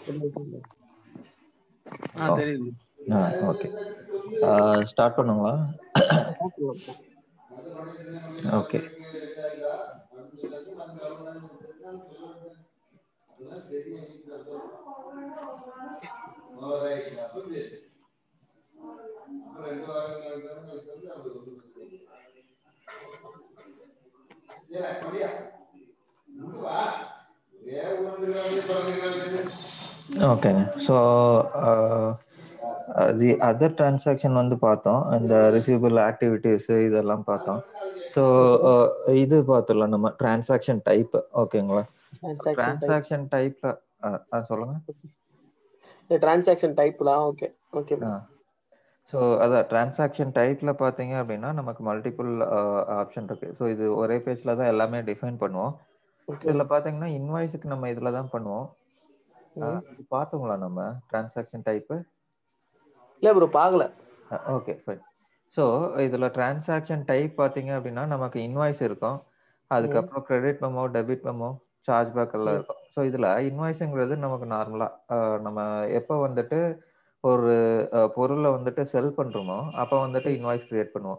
ஆ தெரியுது ஆ okay start பண்ணுங்களா ஓகே ஓகேங்க ஸோ தி அதர் டிரான்சாக்ஷன் வந்து பார்த்தோம் இந்த ரிசீவபிள் ஆக்டிவிட்டீஸ் இதெல்லாம் பார்த்தோம் ஸோ இது பார்த்துடலாம் நம்ம டிரான்சாக்ஷன் டைப் ஓகேங்களா டிரான்சாக்ஷன் டைப்ல சொல்லுங்க டிரான்சாக்ஷன் டைப்லாம் ஓகே ஓகே ஸோ அதான் டிரான்சாக்ஷன் டைப்ல பார்த்தீங்க அப்படின்னா நமக்கு மல்டிபிள் ஆப்ஷன் இருக்கு ஸோ இது ஒரே பேஜ்ல தான் எல்லாமே டிஃபைன் பண்ணுவோம் இதில் பார்த்தீங்கன்னா இன்வாய்ஸுக்கு நம்ம இதில் தான் பண்ணுவோம் பார்த்தோங்களா நம்ம டிரான்சாக்ஷன் டைப்பு இல்ல ப்ரோ பார்க்கல ஓகே ஃபைன் ஸோ இதில் டிரான்சாக்ஷன் டைப் பார்த்தீங்க அப்படின்னா நமக்கு இன்வாய்ஸ் இருக்கும் அதுக்கப்புறம் credit memo debit memo charge back எல்லாம் இருக்கும் ஸோ இதில் இன்வாய்ஸுங்கிறது நமக்கு நார்மலாக நம்ம எப்போ வந்துட்டு ஒரு பொருளை வந்துட்டு செல் பண்ணுறோமோ அப்போ வந்துட்டு இன்வாய்ஸ் கிரியேட் பண்ணுவோம்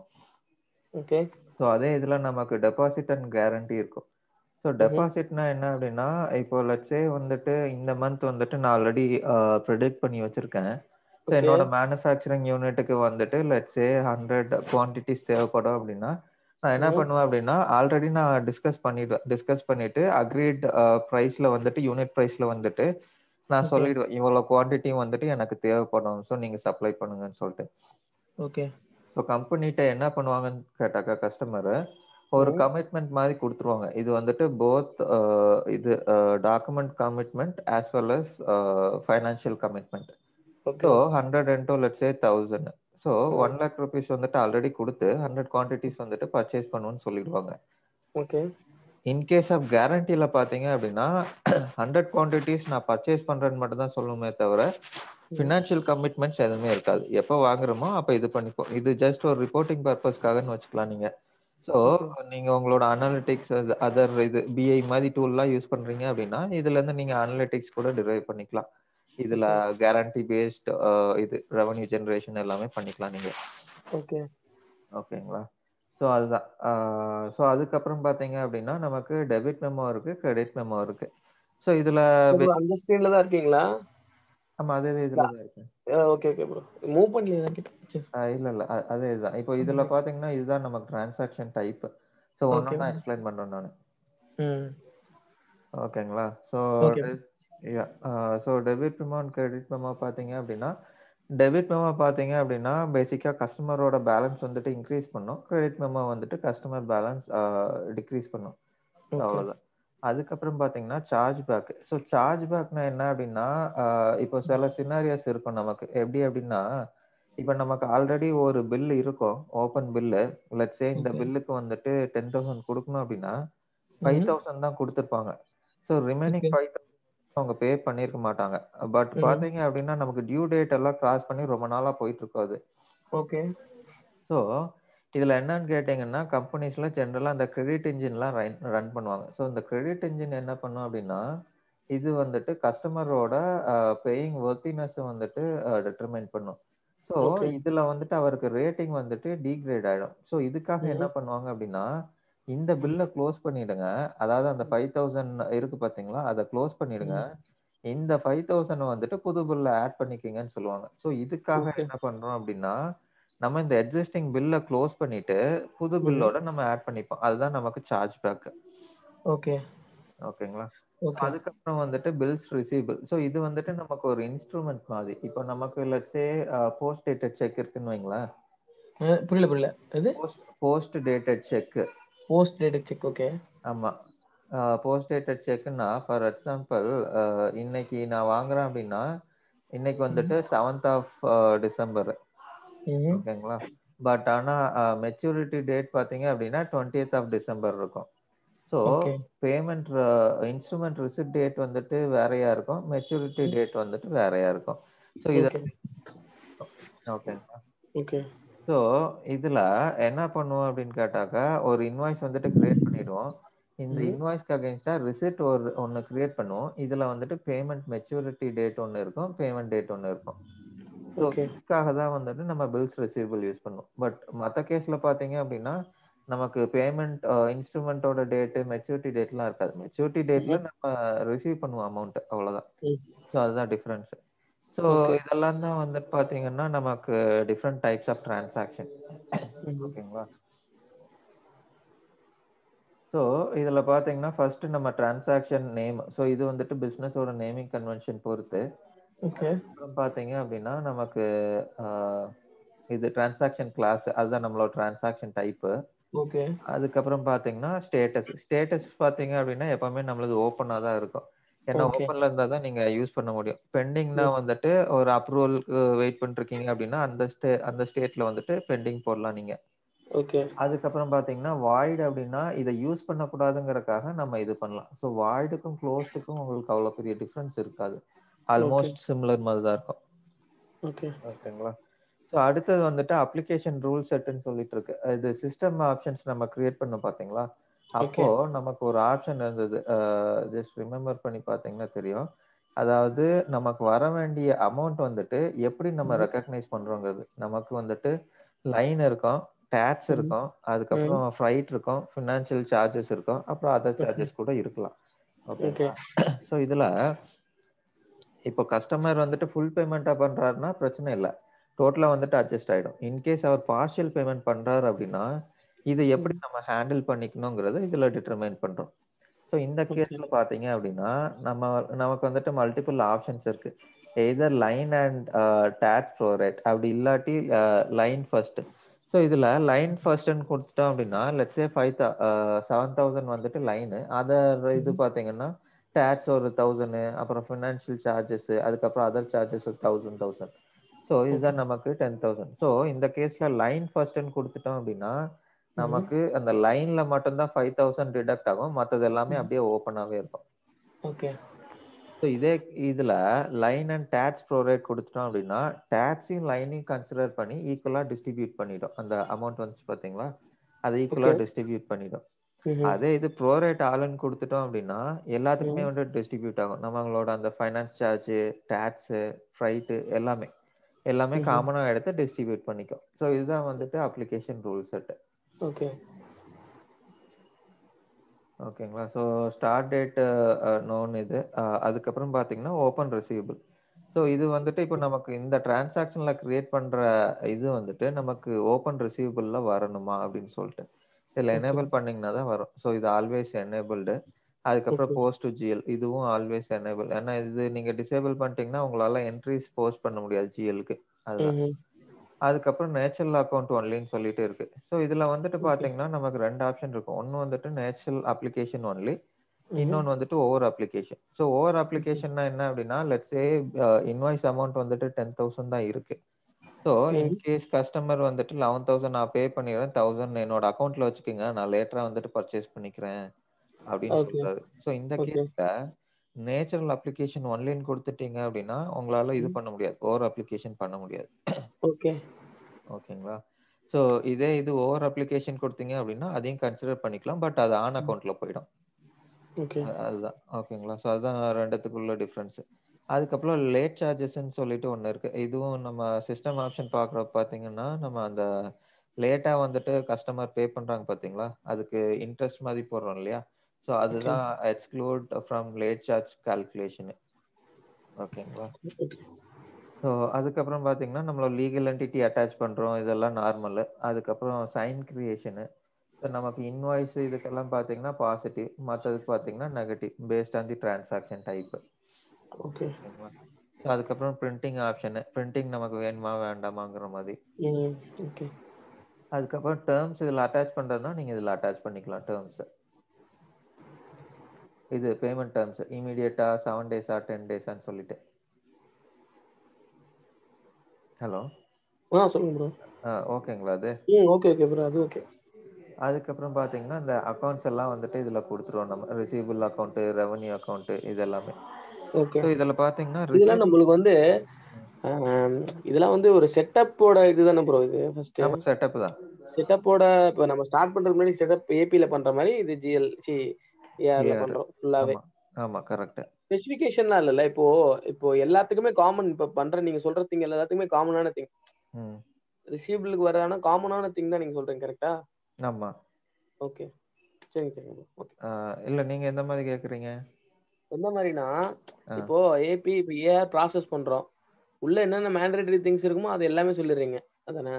ஓகே ஸோ அதே இதில் நமக்கு டெபாசிட் அண்ட் கேரண்டி இருக்கும் ஸோ டெபாசிட்னா என்ன அப்படின்னா இப்போ லட்சே வந்துட்டு இந்த மந்த் வந்துட்டு நான் ஆல்ரெடி ப்ரிடிக்ட் பண்ணி வச்சிருக்கேன் ஸோ என்னோட மேனுஃபேக்சரிங் யூனிட்டுக்கு வந்துட்டு லட்சே ஹண்ட்ரட் குவான்டிட்டிஸ் தேவைப்படும் அப்படின்னா நான் என்ன பண்ணுவேன் அப்படின்னா ஆல்ரெடி நான் டிஸ்கஸ் பண்ணிடுவேன் டிஸ்கஸ் பண்ணிட்டு அக்ரீட் ப்ரைஸ்ல வந்துட்டு யூனிட் ப்ரைஸ்ல வந்துட்டு நான் சொல்லிடுவேன் இவ்வளவு குவான்டிட்டியும் வந்துட்டு எனக்கு தேவைப்படும் ஸோ நீங்க சப்ளை பண்ணுங்கன்னு சொல்லிட்டு ஓகே ஸோ கம்பெனிட்ட என்ன பண்ணுவாங்கன்னு கேட்டாக்கா கஸ்டமர் ஒரு கமிட்மெண்ட் மாதிரி கொடுத்துருவாங்க இது வந்துட்டு போத் இது document commitment as well as financial commitment so hundred and two let's say thousand so one lakh rupees வந்துட்டு ஆல்ரெடி கொடுத்து ஹண்ட்ரட் குவான்டிட்டிஸ் வந்துட்டு பர்ச்சேஸ் பண்ணுவோன்னு சொல்லிடுவாங்க ஓகே இன்கேஸ் ஆஃப் கேரண்டியில பாத்தீங்க அப்படின்னா ஹண்ட்ரட் குவான்டிட்டிஸ் நான் பர்ச்சேஸ் பண்றேன்னு மட்டும் தான் சொல்லுமே தவிர ஃபினான்ஷியல் கமிட்மெண்ட்ஸ் எதுவுமே இருக்காது எப்போ வாங்குறோமோ அப்போ இது பண்ணிப்போம் இது ஜஸ்ட் ஒரு ரிப்போர்ட்டிங் பர்பஸ்க்காகன்னு வச்சுக்கலாம் நீங்க ஸோ நீங்க உங்களோட அனாலிட்டிக்ஸ் அதர் இது பிஐ மாதிரி டூல்லாம் யூஸ் பண்றீங்க அப்படின்னா இதுல இருந்து நீங்க அனாலிட்டிக்ஸ் கூட டிரைவ் பண்ணிக்கலாம் இதுல கேரண்டி பேஸ்ட் இது ரெவன்யூ ஜென்ரேஷன் எல்லாமே பண்ணிக்கலாம் நீங்க ஓகே ஓகேங்களா ஸோ அதுதான் ஸோ அதுக்கப்புறம் பார்த்தீங்க அப்படின்னா நமக்கு டெபிட் மெமோ இருக்கு கிரெடிட் மெமோ இருக்கு ஸோ இதுல அந்த ஸ்கிரீன்ல தான் இருக்கீங்களா ஆமா அதே இதுல தான் இருக்கு ஓகே ஓகே ப்ரோ மூவ் பண்ணல இல்ல இல்ல அதே இதுதான் இப்போ இதுல பாத்தீங்கன்னா இதுதான் நமக்கு டிரான்சாக்ஷன் டைப் ஸோ ஒன்னு நான் எக்ஸ்பிளைன் பண்றேன் நான் ஓகேங்களா so so debit memo and credit memo பார்த்தீங்க அப்படின்னா டெபிட் மெமோ பார்த்தீங்க அப்படின்னா பேசிக்காக கஸ்டமரோட பேலன்ஸ் வந்துட்டு இன்க்ரீஸ் பண்ணும் கிரெடிட் மெமோ வந்துட்டு கஸ்டமர் பேலன்ஸ் டிக்ரீஸ் பண்ணும் அவ்வளோதான் அதுக்கப்புறம் பார்த்தீங்கன்னா சார்ஜ் பேக் ஸோ சார்ஜ் பேக்னா என்ன அப்படின்னா இப்போ சில சினாரியாஸ் இருக்கும் நமக்கு எப்படி அப்படின்னா இப்போ நமக்கு ஆல்ரெடி ஒரு பில் இருக்கும் ஓப்பன் பில்லு லட்சே இந்த பில்லுக்கு வந்துட்டு டென் தௌசண்ட் கொடுக்கணும் அப்படின்னா ஃபைவ் தௌசண்ட் தான் கொடுத்துருப்பாங்க ஸோ ரிமைனிங் ஃபைவ் அவங்க பே பண்ணிருக்க மாட்டாங்க பட் பாத்தீங்க அப்படின்னா நமக்கு டியூ டேட் எல்லாம் கிராஸ் பண்ணி ரொம்ப நாளா போயிட்டு இருக்காது ஓகே ஸோ இதுல என்னன்னு கேட்டீங்கன்னா கம்பெனிஸ்ல ஜென்ரலா அந்த கிரெடிட் இன்ஜின்லாம் ரன் பண்ணுவாங்க ஸோ இந்த கிரெடிட் இன்ஜின் என்ன பண்ணும் அப்படின்னா இது வந்துட்டு கஸ்டமரோட பேயிங் ஒர்த்தினஸ் வந்துட்டு டிட்டர்மைன் பண்ணும் ஸோ இதுல வந்துட்டு அவருக்கு ரேட்டிங் வந்துட்டு டிகிரேட் ஆயிடும் ஸோ இதுக்காக என்ன பண்ணுவாங்க அப்படின்னா இந்த பில்ல க்ளோஸ் பண்ணிடுங்க அதாவது அந்த ஃபைவ் தௌசண்ட் இருக்கு பாத்தீங்களா அதை க்ளோஸ் பண்ணிடுங்க இந்த ஃபைவ் தௌசண்ட் வந்துட்டு புது பில்ல ஆட் பண்ணிக்கிங்கன்னு சொல்லுவாங்க ஸோ இதுக்காக என்ன பண்றோம் அப்படின்னா நம்ம இந்த எக்ஸிஸ்டிங் பில்ல க்ளோஸ் பண்ணிட்டு புது பில்லோட நம்ம ஆட் பண்ணிப்போம் அதுதான் நமக்கு சார்ஜ் பேக் ஓகே ஓகேங்களா அதுக்கப்புறம் வந்துட்டு பில்ஸ் ரிசீவபிள் ஸோ இது வந்துட்டு நமக்கு ஒரு இன்ஸ்ட்ருமெண்ட் மாதிரி இப்போ நமக்கு லட்சே போஸ்ட் டேட்டட் செக் இருக்குன்னு வைங்களேன் புரியல புரியல இது post dated cheque post dated cheque okay ஆமா போஸ்ட் டேட்டட் செக்னா ஃபார் எக்ஸாம்பிள் இன்னைக்கு நான் வாங்குறேன் அப்படின்னா இன்னைக்கு வந்துட்டு செவன்த் ஆஃப் டிசம்பர் ஓகேங்களா பட் ஆனா மெச்சூரிட்டி டேட் பாத்தீங்க அப்படின்னா டுவெண்ட்டியத் ஆஃப் டிசம்பர் இருக்கும் so payment instrument receipt date வந்துட்டு வேறையா இருக்கும் மெச்சூரிட்டி டேட் வந்துட்டு வேறையா இருக்கும் ஸோ இத ஓகேங்களா ஓகே ஸோ இதுல என்ன பண்ணுவோம் அப்படின்னு கேட்டாக்கா ஒரு இன்வாய்ஸ் வந்துட்டு கிரியேட் பண்ணிடுவோம் இந்த ம். இன்வாய்ஸ்க்கு அகைன்ஸ்டா ரிசிப்ட் ஒரு ஒன்னு கிரியேட் பண்ணுவோம் இதுல வந்துட்டு பேமெண்ட் மெச்சூரிட்டி டேட் ஒன்னு இருக்கும் பேமெண்ட் டேட் ஒன்னு இருக்கும் ஸோ ஓகே இதுக்காக தான் வந்துட்டு நம்ம பில்ஸ் ரிசீவபிள் யூஸ் பண்ணுவோம் பட் மற்ற கேஸ்ல பாத்தீங்க அப்படின்னா நமக்கு பேமெண்ட் இன்ஸ்ட்ருமெண்ட்டோட டேட்டு மெச்சூரிட்டி டேட்லாம் இருக்காது மெச்சூரிட்டி டேட்ல நம்ம ரிசீவ் பண்ணுவோம் அமௌண்ட் அவ்வளவுதான் ம். ஸோ அதுதான் டிஃபரன்ஸ் ஸோ ஓகே இதெல்லாம் தான் வந்துட்டு பாத்தீங்கன்னா நமக்கு டிஃப்ரெண்ட் டைப்ஸ் ஆஃப் டிரான்சாக்ஷன் ம். ஓகேங்களா ஸோ இதுல பாத்தீங்கன்னா ஃபர்ஸ்ட் நம்ம டிரான்சாக்ஷன் நேம் ஸோ இது வந்துட்டு பிசினஸோட நேமிங் கன்வென்ஷன் பொறுத்து ஓகே அப்புறம் பாத்தீங்க அப்படின்னா நமக்கு ஆஹ், இது டிரான்சாக்ஷன் கிளாஸ் அதுதான் நம்மளோட டிரான்சாக்ஷன் டைப்பு ஓகே அதுக்கப்புறம் பாத்தீங்கன்னா ஸ்டேட்டஸ் ஸ்டேட்டஸ் பாத்தீங்க அப்படின்னா எப்பவுமே நம்மளது ஓப்பனா தான் இருக்கும் ஏன்னா ஓகே ஓப்பன்ல இருந்தா தான் நீங்க யூஸ் பண்ண முடியும் பெண்டிங்னா வந்துட்டு ஒரு அப்ரூவலுக்கு வெயிட் பண்ணிருக்கீங்க அப்படின்னா அந்த ஸ்டே அந்த ஸ்டேட்ல வந்துட்டு பெண்டிங் போடலாம் நீங்க ஓகே அதுக்கப்புறம் பாத்தீங்கன்னா வாய்டு அப்படின்னா இதை யூஸ் பண்ணக்கூடாதுங்கிறதுக்காக நம்ம இது பண்ணலாம் ஸோ வாய்டுக்கும் க்ளோஸ்டுக்கும் உங்களுக்கு அவ்வளவு பெரிய டிஃபரன்ஸ் இருக்காது ஆல்மோஸ்ட் சிமிலர் மாதிரி தான் இருக்கும் ஓகே ஓகேங்களா ஸோ அடுத்தது வந்துட்டு அப்ளிகேஷன் ரூல் செட்னு சொல்லிட்டு இருக்கு இது சிஸ்டம் ஆப்ஷன்ஸ் நம்ம கிரியேட் பண்ண பாத்தீங்களா அப்போ நமக்கு ஒரு ஆப்ஷன் இருந்தது ஜஸ்ட் ரிமெம்பர் பண்ணி பாத்தீங்கன்னா தெரியும் அதாவது நமக்கு வர வேண்டிய அமௌண்ட் வந்துட்டு எப்படி நம்ம ம். ரெக்கக்னைஸ் பண்றோங்கிறது நமக்கு வந்துட்டு லைன் இருக்கும் டேக்ஸ் ம். இருக்கும் அதுக்கப்புறம் ஃப்ரைட் இருக்கும் ஃபினான்ஷியல் சார்ஜஸ் இருக்கும் அப்புறம் அதர் சார்ஜஸ் கூட இருக்கலாம் ஓகே ஓகே ஸோ இதுல இப்போ கஸ்டமர் வந்துட்டு ஃபுல் பேமெண்ட்டா பண்றாருன்னா பிரச்சனை இல்லை டோட்டலா வந்துட்டு அட்ஜஸ்ட் ஆயிடும் இன்கேஸ் அவர் பார்ஷியல் பேமெண்ட் பண்றாரு அப்படின்னா இதை எப்படி நம்ம ஹேண்டில் பண்ணிக்கணுங்கிறத இதுல டிட்டர்மைன் பண்றோம் ஸோ இந்த Okay. கேஸ்ல பாத்தீங்க அப்படின்னா நம்ம நமக்கு வந்துட்டு மல்டிபிள் ஆப்ஷன்ஸ் இருக்கு either line and tax prorate அப்படி இல்லாட்டி லைன் ஃபர்ஸ்ட் ஸோ இதுல லைன் ஃபர்ஸ்ட்னு கொடுத்துட்டோம் அப்படின்னா லெட்ஸே ஃபைவ் செவன் தௌசண்ட் வந்துட்டு லைனு அதர் இது பாத்தீங்கன்னா டேக்ஸ் ஒரு தௌசண்ட் அப்புறம் ஃபினான்ஷியல் சார்ஜஸ் அதுக்கப்புறம் அதர் சார்ஜஸ் ஒரு தௌசண்ட் தௌசண்ட் ஸோ இதுதான் நமக்கு டென் தௌசண்ட் ஸோ இந்த கேஸ்ல லைன் ஃபர்ஸ்ட்னு கொடுத்துட்டோம் அப்படின்னா நமக்கு அந்த லைன்ல மட்டும்தான் ஃபைவ் தௌசண்ட் டிடக்ட் ஆகும் மற்றது எல்லாமே அப்படியே ஓப்பனாவே இருக்கும் ஓகே ஸோ இதே இதுல லைன் அண்ட் டேக்ஸ் ப்ரோரேட் கொடுத்துட்டோம் அப்படின்னா டேக்ஸையும் லைனையும் கன்சிடர் பண்ணி ஈக்குவலா டிஸ்ட்ரிபியூட் பண்ணிடும் அந்த அமௌண்ட் வந்துச்சு பாத்தீங்களா அதை ஈக்குவலா Okay. டிஸ்ட்ரிபியூட் பண்ணிடும் அதே இது ப்ரோரேட் ஆளுன்னு கொடுத்துட்டோம் அப்படின்னா எல்லாத்துக்குமே வந்து டிஸ்ட்ரிபியூட் ஆகும் நம்மளோட அந்த ஃபைனான்ஸ் சார்ஜ் டேக்ஸ் ஃப்ரைட்டு எல்லாமே எல்லாமே ம்ஹும். காமனா எடுத்து டிஸ்ட்ரிபியூட் பண்ணிக்கும் ஸோ இதுதான் வந்துட்டு அப்ளிகேஷன் ரூல் செட் ஓகே ஓகேங்களா ஸோ ஸ்டார்ட் டேட் நோன் இது அஹ், அதுக்கப்புறம் பார்த்தீங்கன்னா ஓப்பன் ரிசீவபிள் ஸோ இது வந்துட்டு இப்போ நமக்கு இந்த டிரான்சாக்ஷன்ல கிரியேட் பண்ற இது வந்துட்டு நமக்கு ஓப்பன் ரிசீவபிள்ல வரணுமா அப்படின்னு சொல்லிட்டு இதில் Okay. எனேபிள் பண்ணீங்கன்னா தான் வரும் ஸோ இது ஆல்வேஸ் எனேபிள்டு அதுக்கப்புறம் Okay. போஸ்ட் டு ஜிஎல் இதுவும் ஆல்வேஸ் எனேபிள் ஏன்னா இது நீங்க டிசேபிள் பண்ணிட்டீங்கன்னா உங்களால என்ட்ரிஸ் போஸ்ட் பண்ண முடியாது ஜிஎலுக்கு அதுதான் ம்ஹும். அதுக்கப்புறம் நேச்சுரல் அக்கௌண்ட் ஒன்லின்னு சொல்லிட்டு இருக்கு ஸோ இதுல வந்துட்டு Okay. பாத்தீங்கன்னா நமக்கு ரெண்டு ஆப்ஷன் இருக்கும் ஒன்னு வந்துட்டு நேச்சுரல் அப்ளிகேஷன் ஒன்லி ம்ஹும். இன்னொன்னு வந்துட்டு ஓவர் அப்ளிகேஷன் ஸோ ஓவர் அப்ளிகேஷன்னா என்ன அப்படின்னா லெட்ஸ் ஏ இன்வாய்ஸ் அமௌண்ட் வந்துட்டு டென் தௌசண்ட் தான் இருக்கு ஸோ ம். இன்கேஸ் கஸ்டமர் வந்துட்டு லெவன் தௌசண்ட் நான் பே பண்ணிடுறேன் தௌசண்ட் என்னோட அக்கௌண்ட்ல வச்சுக்கோங்க நான் லேட்டரா வந்துட்டு பர்ச்சேஸ் பண்ணிக்கிறேன் அப்படின்னு Okay. சொல்றாரு ஸோ இந்த Okay. கேஸ்ல நேச்சுரல் அப்ளிகேஷன் ஒன்லின்னு கொடுத்துட்டீங்க அப்படின்னா உங்களால இது பண்ண முடியாது ஓவர் அப்ளிகேஷன் பண்ண முடியாது ஓகே ஓகேங்களா ஸோ இதே இது ஓவர் அப்ளிகேஷன் கொடுத்தீங்க அப்படின்னா அதையும் கன்சிடர் பண்ணிக்கலாம் பட் அது ஆன் அக்கௌண்ட்ல போயிடும் ஓகே அ- அதுதான் ஓகேங்களா ஸோ அதுதான் ரெண்டுத்துக்குள்ள டிஃப்ரென்ஸ் அதுக்கப்புறம் லேட் சார்ஜஸ்ன்னு சொல்லிட்டு ஒன்று இருக்கு இதுவும் நம்ம சிஸ்டம் ஆப்ஷன் பார்க்குறப்ப பார்த்தீங்கன்னா நம்ம அந்த லேட்டா வந்துட்டு கஸ்டமர் பே பண்றாங்க பார்த்தீங்களா அதுக்கு இன்ட்ரெஸ்ட் மாதிரி போடுறோம் இல்லையா ஸோ அதுதான் exclude from late charge calculation ஓகேங்களா ஓகே ஸோ அதுக்கப்புறம் பார்த்தீங்கன்னா நம்மளோட லீகல் என்டிட்டி அட்டாச் பண்ணுறோம் இதெல்லாம் நார்மல் அதுக்கப்புறம் சைன் கிரியேஷனு ஸோ நமக்கு இன்வாய்ஸ் இதுக்கெல்லாம் பார்த்தீங்கன்னா பாசிட்டிவ் மற்றதுக்கு பார்த்தீங்கன்னா negative based on the transaction type okay ஓகேங்களா ஸோ அதுக்கப்புறம் பிரிண்டிங் ஆப்ஷனு பிரிண்டிங் நமக்கு வேணுமா வேண்டாமாங்கிற மாதிரி ம் ஓகே அதுக்கப்புறம் டேர்ம்ஸ் இதில் அட்டாச் பண்ணுறதுனா நீங்கள் இதில் அட்டாச் பண்ணிக்கலாம் டேர்ம்ஸ் இது பேமெண்ட் டேர்ம்ஸ் இமீடியட்டா செவன் டேஸா டென் டேஸான்னு சொல்லிட்டு ஹலோ ஆ சொல்லுங்க ப்ரோ ஆ ஓகேங்களா அது ம் ஓகே ஓகே ப்ரோ அது ஓகே அதுக்கப்புறம் பார்த்தீங்கன்னா இந்த அக்கௌண்ட்ஸ் எல்லாம் வந்துட்டு இதில் கொடுத்துருவோம் நம்ம ரிசீவபிள் அக்கௌண்ட்டு ரெவன்யூ அக்கௌண்ட்டு இது எல்லாமே ஓகே ஸோ இதில் பார்த்தீங்கன்னா இதெல்லாம் நம்மளுக்கு வந்து ஆம், இதெல்லாம் வந்து ஒரு செட்டப்போட இதுதானே ப்ரோ இது ஃபர்ஸ்ட் நம்ம செட்டப் தான் செட்டப்போட இப்போ நம்ம ஸ்டார்ட் பண்றதுக்கு முன்னாடி செட்டப் ஏபில பண்ற மாதிரி இது ஜிஎல் சி ஏஆர்ல ஏஆர் பண்றோம் ஃபுல்லாவே ஆமா ஆமா கரெக்ட் ஸ்பெசிஃபிகேஷன்லாம் இல்லைல்ல இப்போ இப்போ எல்லாத்துக்குமே காமன் இப்போ பண்ற நீங்க சொல்ற திங் எல்லாத்துக்குமே காமனான திங் ம் ரிசீவபிளுக்கு வரான காமனான திங் தான் நீங்க சொல்றீங்க கரெக்டா ஆமா ஓகே சரிங்க சரிங்க ஓகே ஆஹ் இல்ல நீங்க எந்த மாதிரி கேக்குறீங்க எந்த மாதிரினா ஆ. இப்போ ஏபி இப்போ ஏஆர் ப்ராசஸ் பண்றோம் உள்ள என்னென்ன மேண்டேட்டரி திங்ஸ் இருக்குமோ அது எல்லாமே சொல்லிடுறீங்க அதானே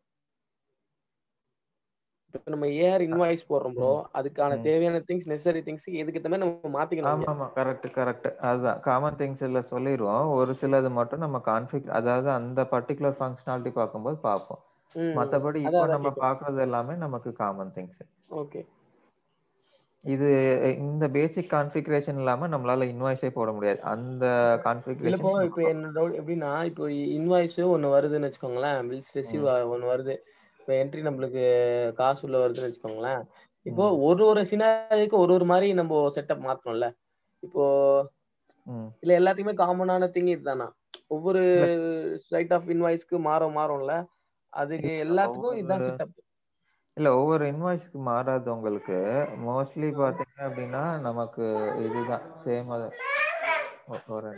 இப்போ நம்ம ஏஆர் இன்வாய்ஸ் போடுறோம் ப்ரோ அதுக்கான ம். தேவையான திங்ஸ் நெசசரி திங்ஸ் எதுக்கு ஏத்த மாதிரி நம்ம மாத்திக்கணும் ஆமா இங்க. ஆமா கரெக்ட் கரெக்ட் அதுதான் காமன் திங்ஸ் எல்லாம் சொல்லிடுவோம் ஒரு சிலது மட்டும் நம்ம கான்ஃபிக் அதாவது அந்த பர்டிகுலர் ஃபங்க்ஷனாலிட்டி பார்க்கும்போது பார்ப்போம் ம். மத்தபடி அதான் இப்போ அதான் நம்ம கேக்குறேன். பார்க்கறது எல்லாமே நமக்கு காமன் திங்ஸ் ஓகே இது இந்த பேசிக் கான்ஃபிகரேஷன் இல்லாம நம்மளால இன்வாய்ஸே போட முடியாது அந்த இல்ல கான்ஃபிகரேஷன் இப்போ இப்போ என்ன டவுட் எப்படின்னா இப்போ இன்வாய்ஸ் ஒன்னு வருதுன்னு வச்சுக்கோங்களேன் பில்ஸ் ரிசீவ் ஒன்னு வருது இப்போ என்ட்ரி நம்மளுக்கு காசு உள்ள வருதுன்னு வச்சுக்கோங்களேன் இப்போ ஒரு ஒரு சினாரிக்கு ஒரு ஒரு மாதிரி நம்ம செட்டப் மாத்தணும்ல இப்போ இல்ல எல்லாத்துக்குமே காமனான திங் இதுதானா ஒவ்வொரு சைட் ஆஃப் இன்வாய்ஸ்க்கு மாறும் மாறும்ல அதுக்கு எல்லாத்துக்கும் இதுதான் செட்டப் இல்ல ஒவ்வொரு இன்வாய்ஸ்க்கு மாறாது உங்களுக்கு மோஸ்ட்லி பாத்தீங்க அப்படின்னா நமக்கு இதுதான் சேம் ஒரு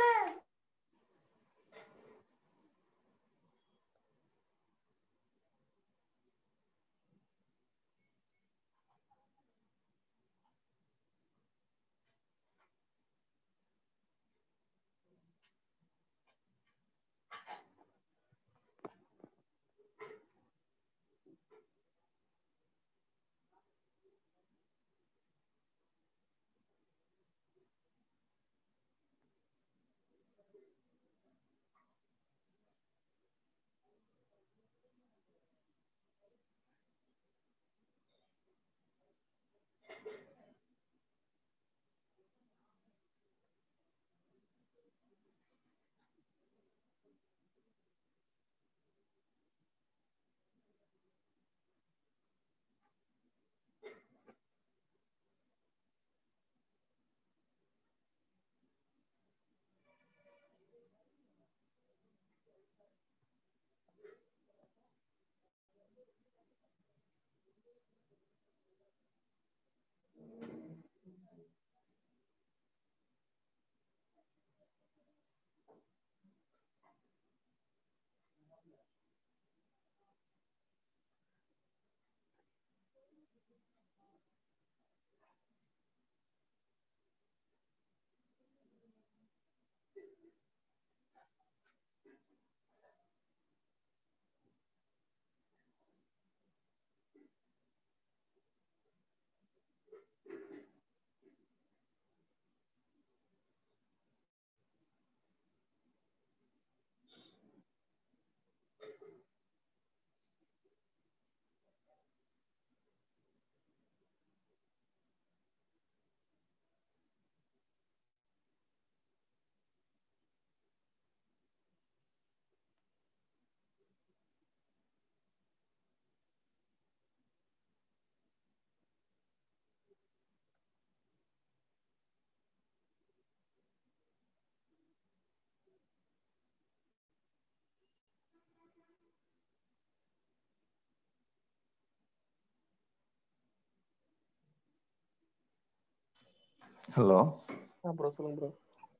ஹலோ ஆ ப்ரோ சொல்லுங்க ப்ரோ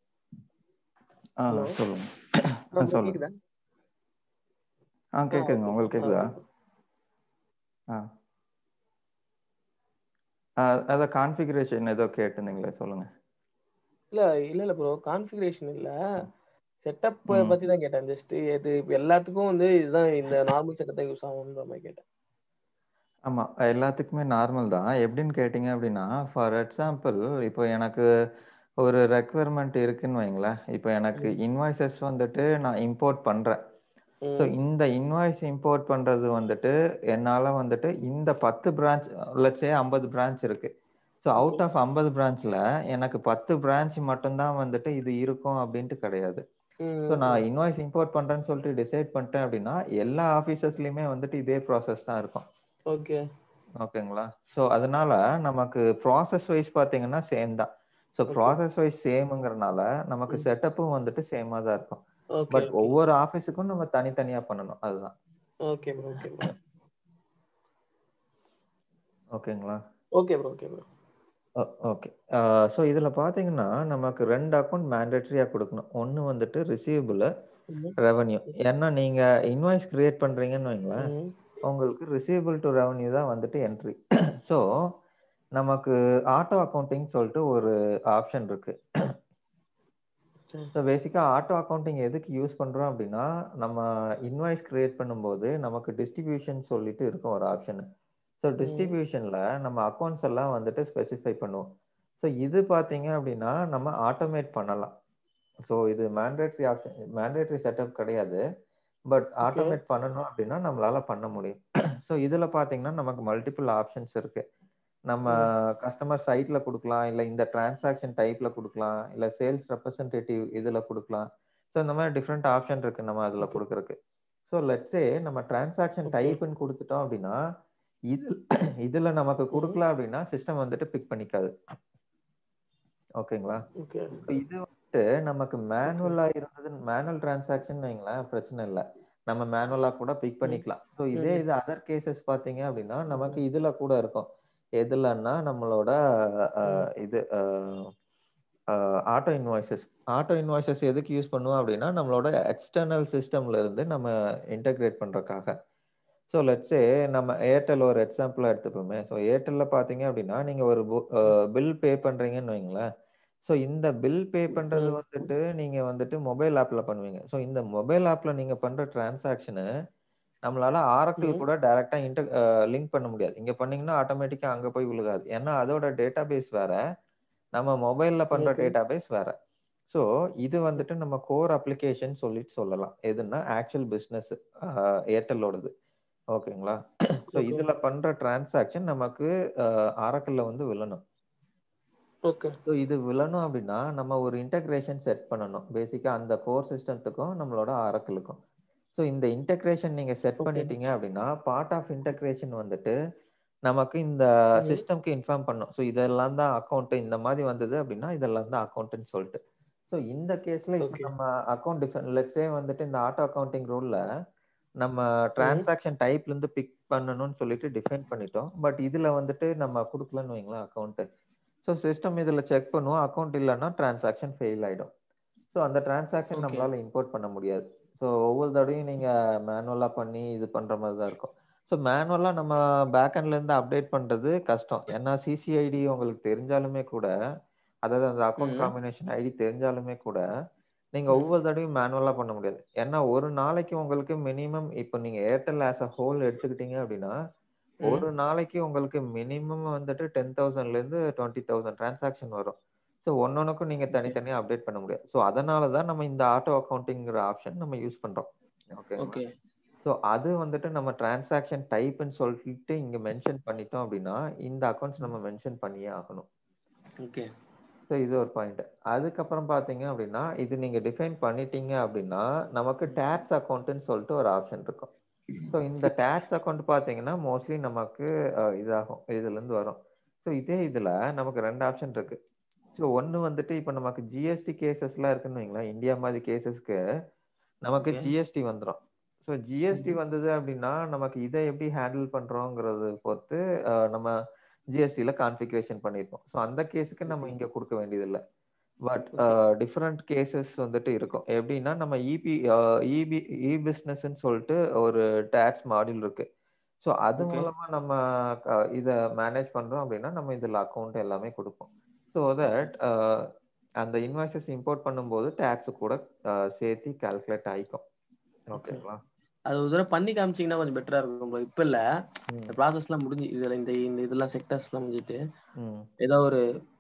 ஆ Hello. சொல்லுங்க ப்ரோ ஆ ப்ரோ சொல்லுங்க கேக்குதா ஆ கேக்குதுங்க okay உங்களுக்கு bro. ஆ, கேக்குதா okay bro. ஆ ஆ, அதான் கான்ஃபிகரேஷன் ஏதோ கேட்டிருந்தீங்களே சொல்லுங்க இல்ல இல்ல இல்ல ப்ரோ கான்ஃபிகரேஷன் இல்ல செட்டப் ம். பத்தி தான் கேட்டேன் ஜஸ்ட் இது இப்ப எல்லாத்துக்கும் வந்து இதுதான் இந்த நார்மல் செட்டப் தான் யூஸ் ஆகும்ன்ற மாதிரி கேட்டேன் ஆமா எல்லாத்துக்குமே நார்மல் தான் எப்படின்னு கேட்டிங்க அப்படின்னா ஃபார் எக்ஸாம்பிள் இப்போ எனக்கு ஒரு ரெக்குவயர்மெண்ட் இருக்குன்னு வைங்களேன் இப்போ எனக்கு ம். இன்வாய்சஸ் வந்துட்டு நான் இம்போர்ட் பண்றேன் ஸோ ம். இந்த இன்வாய்ஸ் இம்போர்ட் பண்றது வந்துட்டு என்னால வந்துட்டு இந்த பத்து பிரான்ச் லட்சே ஐம்பது பிரான்ச் இருக்கு ஸோ Okay. அவுட் ஆஃப் ஐம்பது பிரான்ச்ல எனக்கு பத்து பிரான்ச் மட்டும்தான் வந்துட்டு இது இருக்கும் அப்படின்ட்டு கிடையாது ஸோ ம். நான் இன்வாய்ஸ் இம்போர்ட் பண்றேன்னு சொல்லிட்டு டிசைட் பண்ணிட்டேன் அப்படின்னா எல்லா ஆஃபீஸஸ்லயுமே வந்துட்டு இதே ப்ராசஸ் தான் இருக்கும் ஓகே ஓகேங்களா ஸோ அதனால நமக்கு ப்ராசஸ் வைஸ் பார்த்தீங்கன்னா சேம் தான் ஸோ Okay. ப்ராசஸ் வைஸ் சேம்ங்கிறனால நமக்கு ம். செட்டப்பும் வந்துட்டு சேமாக தான் இருக்கும் ஓகே பட் ஓகே ஒவ்வொரு ஆஃபீஸுக்கும் நம்ம தனித்தனியா பண்ணணும் அதுதான் ஓகே ப்ரோ ஓகே ப்ரோ ஓகேங்களா okay bro okay bro okay so இதுல பாத்தீங்கன்னா நமக்கு ரெண்டு அக்கௌண்ட் மேண்டேட்டரியா கொடுக்கணும் ஒன்னு வந்துட்டு ரிசீவபிள் ரெவன்யூ ஏன்னா நீங்க இன்வாய்ஸ் கிரியேட் பண்றீங்கன்னு வைங்களேன் ம். உங்களுக்கு ரிசீவபிள் டு ரெவன்யூ தான் வந்துட்டு என்ட்ரி ஸோ நமக்கு ஆட்டோ அக்கௌண்டிங் சொல்லிட்டு ஒரு ஆப்ஷன் இருக்கு Okay. ஸோ பேசிக்காக ஆட்டோ அக்கௌண்டிங் எதுக்கு யூஸ் பண்ணுறோம் அப்படின்னா நம்ம இன்வாய்ஸ் கிரியேட் பண்ணும்போது நமக்கு டிஸ்ட்ரிபியூஷன் சொல்லிட்டு இருக்கும் ஒரு ஆப்ஷன் ஸோ டிஸ்ட்ரிபியூஷனில் நம்ம அக்கௌண்ட்ஸ் எல்லாம் வந்துட்டு ஸ்பெசிஃபை பண்ணுவோம் ஸோ இது பார்த்தீங்க அப்படின்னா நம்ம ஆட்டோமேட் பண்ணலாம் ஸோ இது மேண்டேட்ரி ஆப்ஷன் மேண்டேட்ரி செட்டப் கிடையாது பட் ஆட்டோமேட் பண்ணணும் அப்படின்னா நம்மளால பண்ண முடியும் ஸோ இதில் பார்த்தீங்கன்னா நமக்கு மல்டிபிள் ஆப்ஷன்ஸ் இருக்கு நம்ம கஸ்டமர் சைட்ல கொடுக்கலாம் இல்லை இந்த டிரான்சாக்ஷன் டைப்ல கொடுக்கலாம் இல்லை சேல்ஸ் ரெப்ரசன்டேட்டிவ் இதில் கொடுக்கலாம் ஸோ இந்த மாதிரி டிஃப்ரெண்ட் ஆப்ஷன் இருக்கு நம்ம அதில் கொடுக்கறதுக்கு ஸோ லெட்ஸே நம்ம டிரான்சாக்ஷன் Okay. டைப்னு கொடுத்துட்டோம் அப்படின்னா இது இதுல நமக்கு கொடுக்கல அப்படின்னா சிஸ்டம் வந்துட்டு பிக் பண்ணிக்காது ஓகேங்களா ஓகே இப்ப இது வந்துட்டு நமக்கு மேனுவலா இருந்தது மேனுவல் டிரான்சாக்ஷன் வைங்களேன் பிரச்சனை இல்லை நம்ம மேனுவலா கூட பிக் பண்ணிக்கலாம் ஸோ இதே ம். இது அதர் கேசஸ் பாத்தீங்க அப்படின்னா நமக்கு இதுல கூட இருக்கும் எதுலன்னா நம்மளோட அஹ், இது ஆட்டோ இன்வாய்சஸ் ஆட்டோ இன்வாய்சஸ் எதுக்கு யூஸ் பண்ணுவோம் அப்படின்னா நம்மளோட எக்ஸ்டர்னல் சிஸ்டம்ல இருந்து நம்ம இன்டகிரேட் பண்றதுக்காக ஸோ லெட்ஸே நம்ம ஏர்டெல் ஒரு எக்ஸாம்பிளா எடுத்துப்போமே ஸோ ஏர்டெல்ல பாத்தீங்க அப்படின்னா நீங்க ஒரு பில் பே பண்றீங்கன்னு வைங்களேன் ஸோ இந்த பில் பே பண்றது ம். வந்துட்டு நீங்க வந்துட்டு மொபைல் ஆப்ல பண்ணுவீங்க ஸோ இந்த மொபைல் ஆப்ல நீங்க பண்ற டிரான்சாக்ஷனு நம்மளால ஆரக்கிள் ம். கூட டைரக்டா இன்டர் லிங்க் பண்ண முடியாது இங்க பண்ணீங்கன்னா ஆட்டோமேட்டிக்கா அங்க போய் விழுகாது ஏன்னா அதோட டேட்டா பேஸ் வேற நம்ம மொபைல்ல பண்ற Okay. டேட்டா பேஸ் வேற ஸோ இது வந்துட்டு நம்ம கோர் அப்ளிகேஷன் சொல்லிட்டு சொல்லலாம் எதுன்னா ஆக்சுவல் பிஸ்னஸ் ஏர்டெல்லோடது ஓகேங்களா ஸோ Okay. இதுல பண்ற டிரான்சாக்ஷன் நமக்கு ஆரக்கிள்ல வந்து விழணும் ஓகே ஸோ இது விழணும் அப்படின்னா நம்ம ஒரு இன்டகிரேஷன் செட் பண்ணணும் பேசிக்கா அந்த கோர் சிஸ்டத்துக்கும் நம்மளோட ஆரக்கிளுக்கும் ஸோ இந்த இன்டகிரேஷன் நீங்க செட் Okay. பண்ணிட்டீங்க அப்படின்னா பார்ட் ஆஃப் இன்டகிரேஷன் வந்துட்டு நமக்கு இந்த ம். சிஸ்டம்க்கு இன்ஃபார்ம் பண்ணும் ஸோ இதெல்லாம் தான் அக்கௌண்ட் இந்த மாதிரி வந்தது அப்படின்னா இதெல்லாம் தான் அக்கௌண்ட்னு சொல்லிட்டு ஸோ இந்த கேஸ்ல இப்போ Okay. நம்ம அக்கௌண்ட் டிஃபன் லெட்ஸே வந்துட்டு இந்த ஆட்டோ அக்கௌண்டிங் ரூல்ல நம்ம டிரான்சாக்ஷன் டைப்ல இருந்து பிக் பண்ணணும்னு சொல்லிட்டு டிஃபைன் பண்ணிட்டோம் பட் இதுல வந்துட்டு நம்ம கொடுக்கலன்னு வைங்களேன் அக்கௌண்ட் ஸோ சிஸ்டம் இதுல செக் பண்ணுவோம் அக்கௌண்ட் இல்லைன்னா டிரான்சாக்ஷன் ஃபெயில் ஆயிடும் ஸோ அந்த டிரான்சாக்ஷன் Okay. நம்மளால இம்போர்ட் பண்ண முடியாது ஸோ ஒவ்வொரு தடவையும் நீங்க மேனுவலா பண்ணி இது பண்ற மாதிரி தான் இருக்கும் ஸோ மேனுவலா நம்ம பேக்எண்ட்ல இருந்து அப்டேட் பண்றது கஷ்டம் ஏன்னா சிசிஐடி உங்களுக்கு தெரிஞ்சாலுமே கூட அதாவது அந்த அக்கௌண்ட் ம். காம்பினேஷன் ஐடி தெரிஞ்சாலுமே கூட நீங்க ம். ஒவ்வொரு தடவையும் மேனுவலா பண்ண முடியாது ஏன்னா ஒரு நாளைக்கு உங்களுக்கு மினிமம் இப்போ நீங்க ஏர்டெல் ஆஸ் அ ஹோல் எடுத்துக்கிட்டீங்க அப்படின்னா ம். ஒரு நாளைக்கு உங்களுக்கு மினிமம் வந்துட்டு டென் தௌசண்ட்ல இருந்து டுவெண்ட்டி தௌசண்ட் டிரான்சாக்ஷன் வரும் ஸோ ஒன்னொன்னுக்கும் நீங்க தனித்தனியா அப்டேட் பண்ண முடியாது ஸோ அதனால தான் நம்ம இந்த ஆட்டோ அக்கௌண்டிங்கிற ஆப்ஷன் நம்ம யூஸ் பண்றோம் ஓகே ஓகே ஸோ அது வந்துட்டு நம்ம டிரான்சாக்ஷன் டைப்னு சொல்லிட்டு இங்க மென்ஷன் பண்ணிட்டோம் அப்படின்னா இந்த அக்கௌண்ட்ஸ் நம்ம மென்ஷன் பண்ணியே ஆகணும் ஓகே ஸோ இது ஒரு பாயிண்ட் அதுக்கப்புறம் பார்த்தீங்க அப்படின்னா இது நீங்க டிஃபைன் பண்ணிட்டீங்க அப்படின்னா நமக்கு டேக்ஸ் அக்கௌண்ட்னு சொல்லிட்டு ஒரு ஆப்ஷன் இருக்கும் ஸோ இந்த டேக்ஸ் அக்கௌண்ட் பார்த்தீங்கன்னா மோஸ்ட்லி நமக்கு அஹ், இதாகும் இதுல இருந்து வரும் ஸோ இதே இதுல நமக்கு ரெண்டு ஆப்ஷன் இருக்கு ஸோ ஒன்று வந்துட்டு இப்போ நமக்கு ஜிஎஸ்டி கேசஸ்லாம் இருக்குன்னு வைங்களேன் இந்தியா மாதிரி கேசஸ்க்கு நமக்கு Okay. ஜிஎஸ்டி வந்துடும் ஸோ ஜிஎஸ்டி வந்தது அப்படின்னா நமக்கு இதை எப்படி ஹேண்டில் பண்றோங்கிறது பொறுத்து அஹ், நம்ம ஜிஎஸ்டியில் கான்ஃபிகரேஷன் பண்ணியிருக்கோம் ஸோ அந்த கேஸுக்கு நம்ம இங்கே கொடுக்க வேண்டியதில்லை பட் டிஃப்ரெண்ட் கேசஸ் வந்துட்டு இருக்கும் எப்படின்னா நம்ம இபி இபி இ பிஸ்னஸ்ன்னு சொல்லிட்டு ஒரு டேக்ஸ் மாடியூல் இருக்கு ஸோ அது Okay. மூலமா நம்ம க- இதை மேனேஜ் பண்றோம் அப்படின்னா நம்ம இதுல அக்கௌண்ட் எல்லாமே கொடுப்போம் ஸோ தட் அந்த இன்வாய்சஸ் இம்போர்ட் பண்ணும்போது டேக்ஸ் கூட அஹ், சேர்த்து கால்குலேட் ஆயிக்கும் ஓகேங்களா அது ஒரு தடவை பண்ணி காமிச்சீங்கன்னா கொஞ்சம் பெட்டரா இருக்கும் bro. இப்ப இல்ல ம், இந்த ப்ராசஸ் எல்லாம் முடிஞ்சு இதுல இந்த இந்த இதெல்லாம் செக்டர்ஸ் எல்லாம் முடிஞ்சிட்டு ம். ஏதோ ஒரு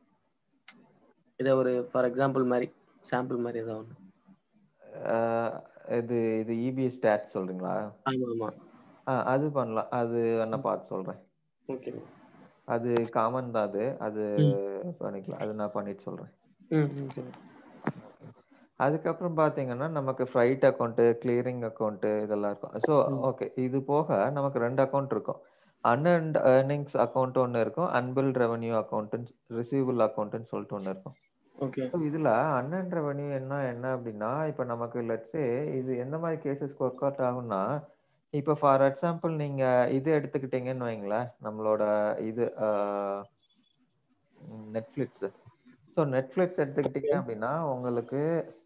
ஏதோ ஒரு ஃபார் எக்ஸாம்பிள் மாதிரி சாம்பிள் மாதிரி ஏதோ ஒன்று அஹ், இது இது இபிஎஸ் டேக்ஸ் சொல்றீங்களா ஆமா ஆமா ஆ அது பண்ணலாம் அது வேணா பார்த்து சொல்றேன் ஓகே அது காமன் தான் அது அது ம். பண்ணிக்கலாம் அது நான் பண்ணிட்டு சொல்றேன் ம் ஓகே அதுக்கப்புறம் பாத்தீங்கன்னா நமக்கு ஃப்ரைட் அக்கௌண்ட் கிளியரிங் அக்கௌண்ட் இதெல்லாம் இருக்கும் ஸோ ம். ஓகே இது போக நமக்கு ரெண்டு அக்கௌண்ட் இருக்கும் அன்அண்ட் ஏர்னிங்ஸ் அக்கௌண்ட் ஒன்று இருக்கும் அன்பில்ட் ரெவன்யூ அக்கௌண்ட் ரிசீவபிள் அக்கௌண்ட்னு சொல்லிட்டு ஒன்று இருக்கும் ஓகே ஸோ இதுல அன்அண்ட் ரெவன்யூ என்ன என்ன அப்படின்னா இப்போ நமக்கு லட்சே இது எந்த மாதிரி கேசஸ்க்கு ஒர்க் அவுட் ஆகும்னா இப்போ ஃபார் எக்ஸாம்பிள் நீங்க இது எடுத்துக்கிட்டீங்கன்னு வைங்களேன் நம்மளோட இது நெட்ஃபிளிக்ஸ் ஸோ நெட்ஃபிளிக்ஸ் எடுத்துக்கிட்டீங்க அப்படின்னா உங்களுக்கு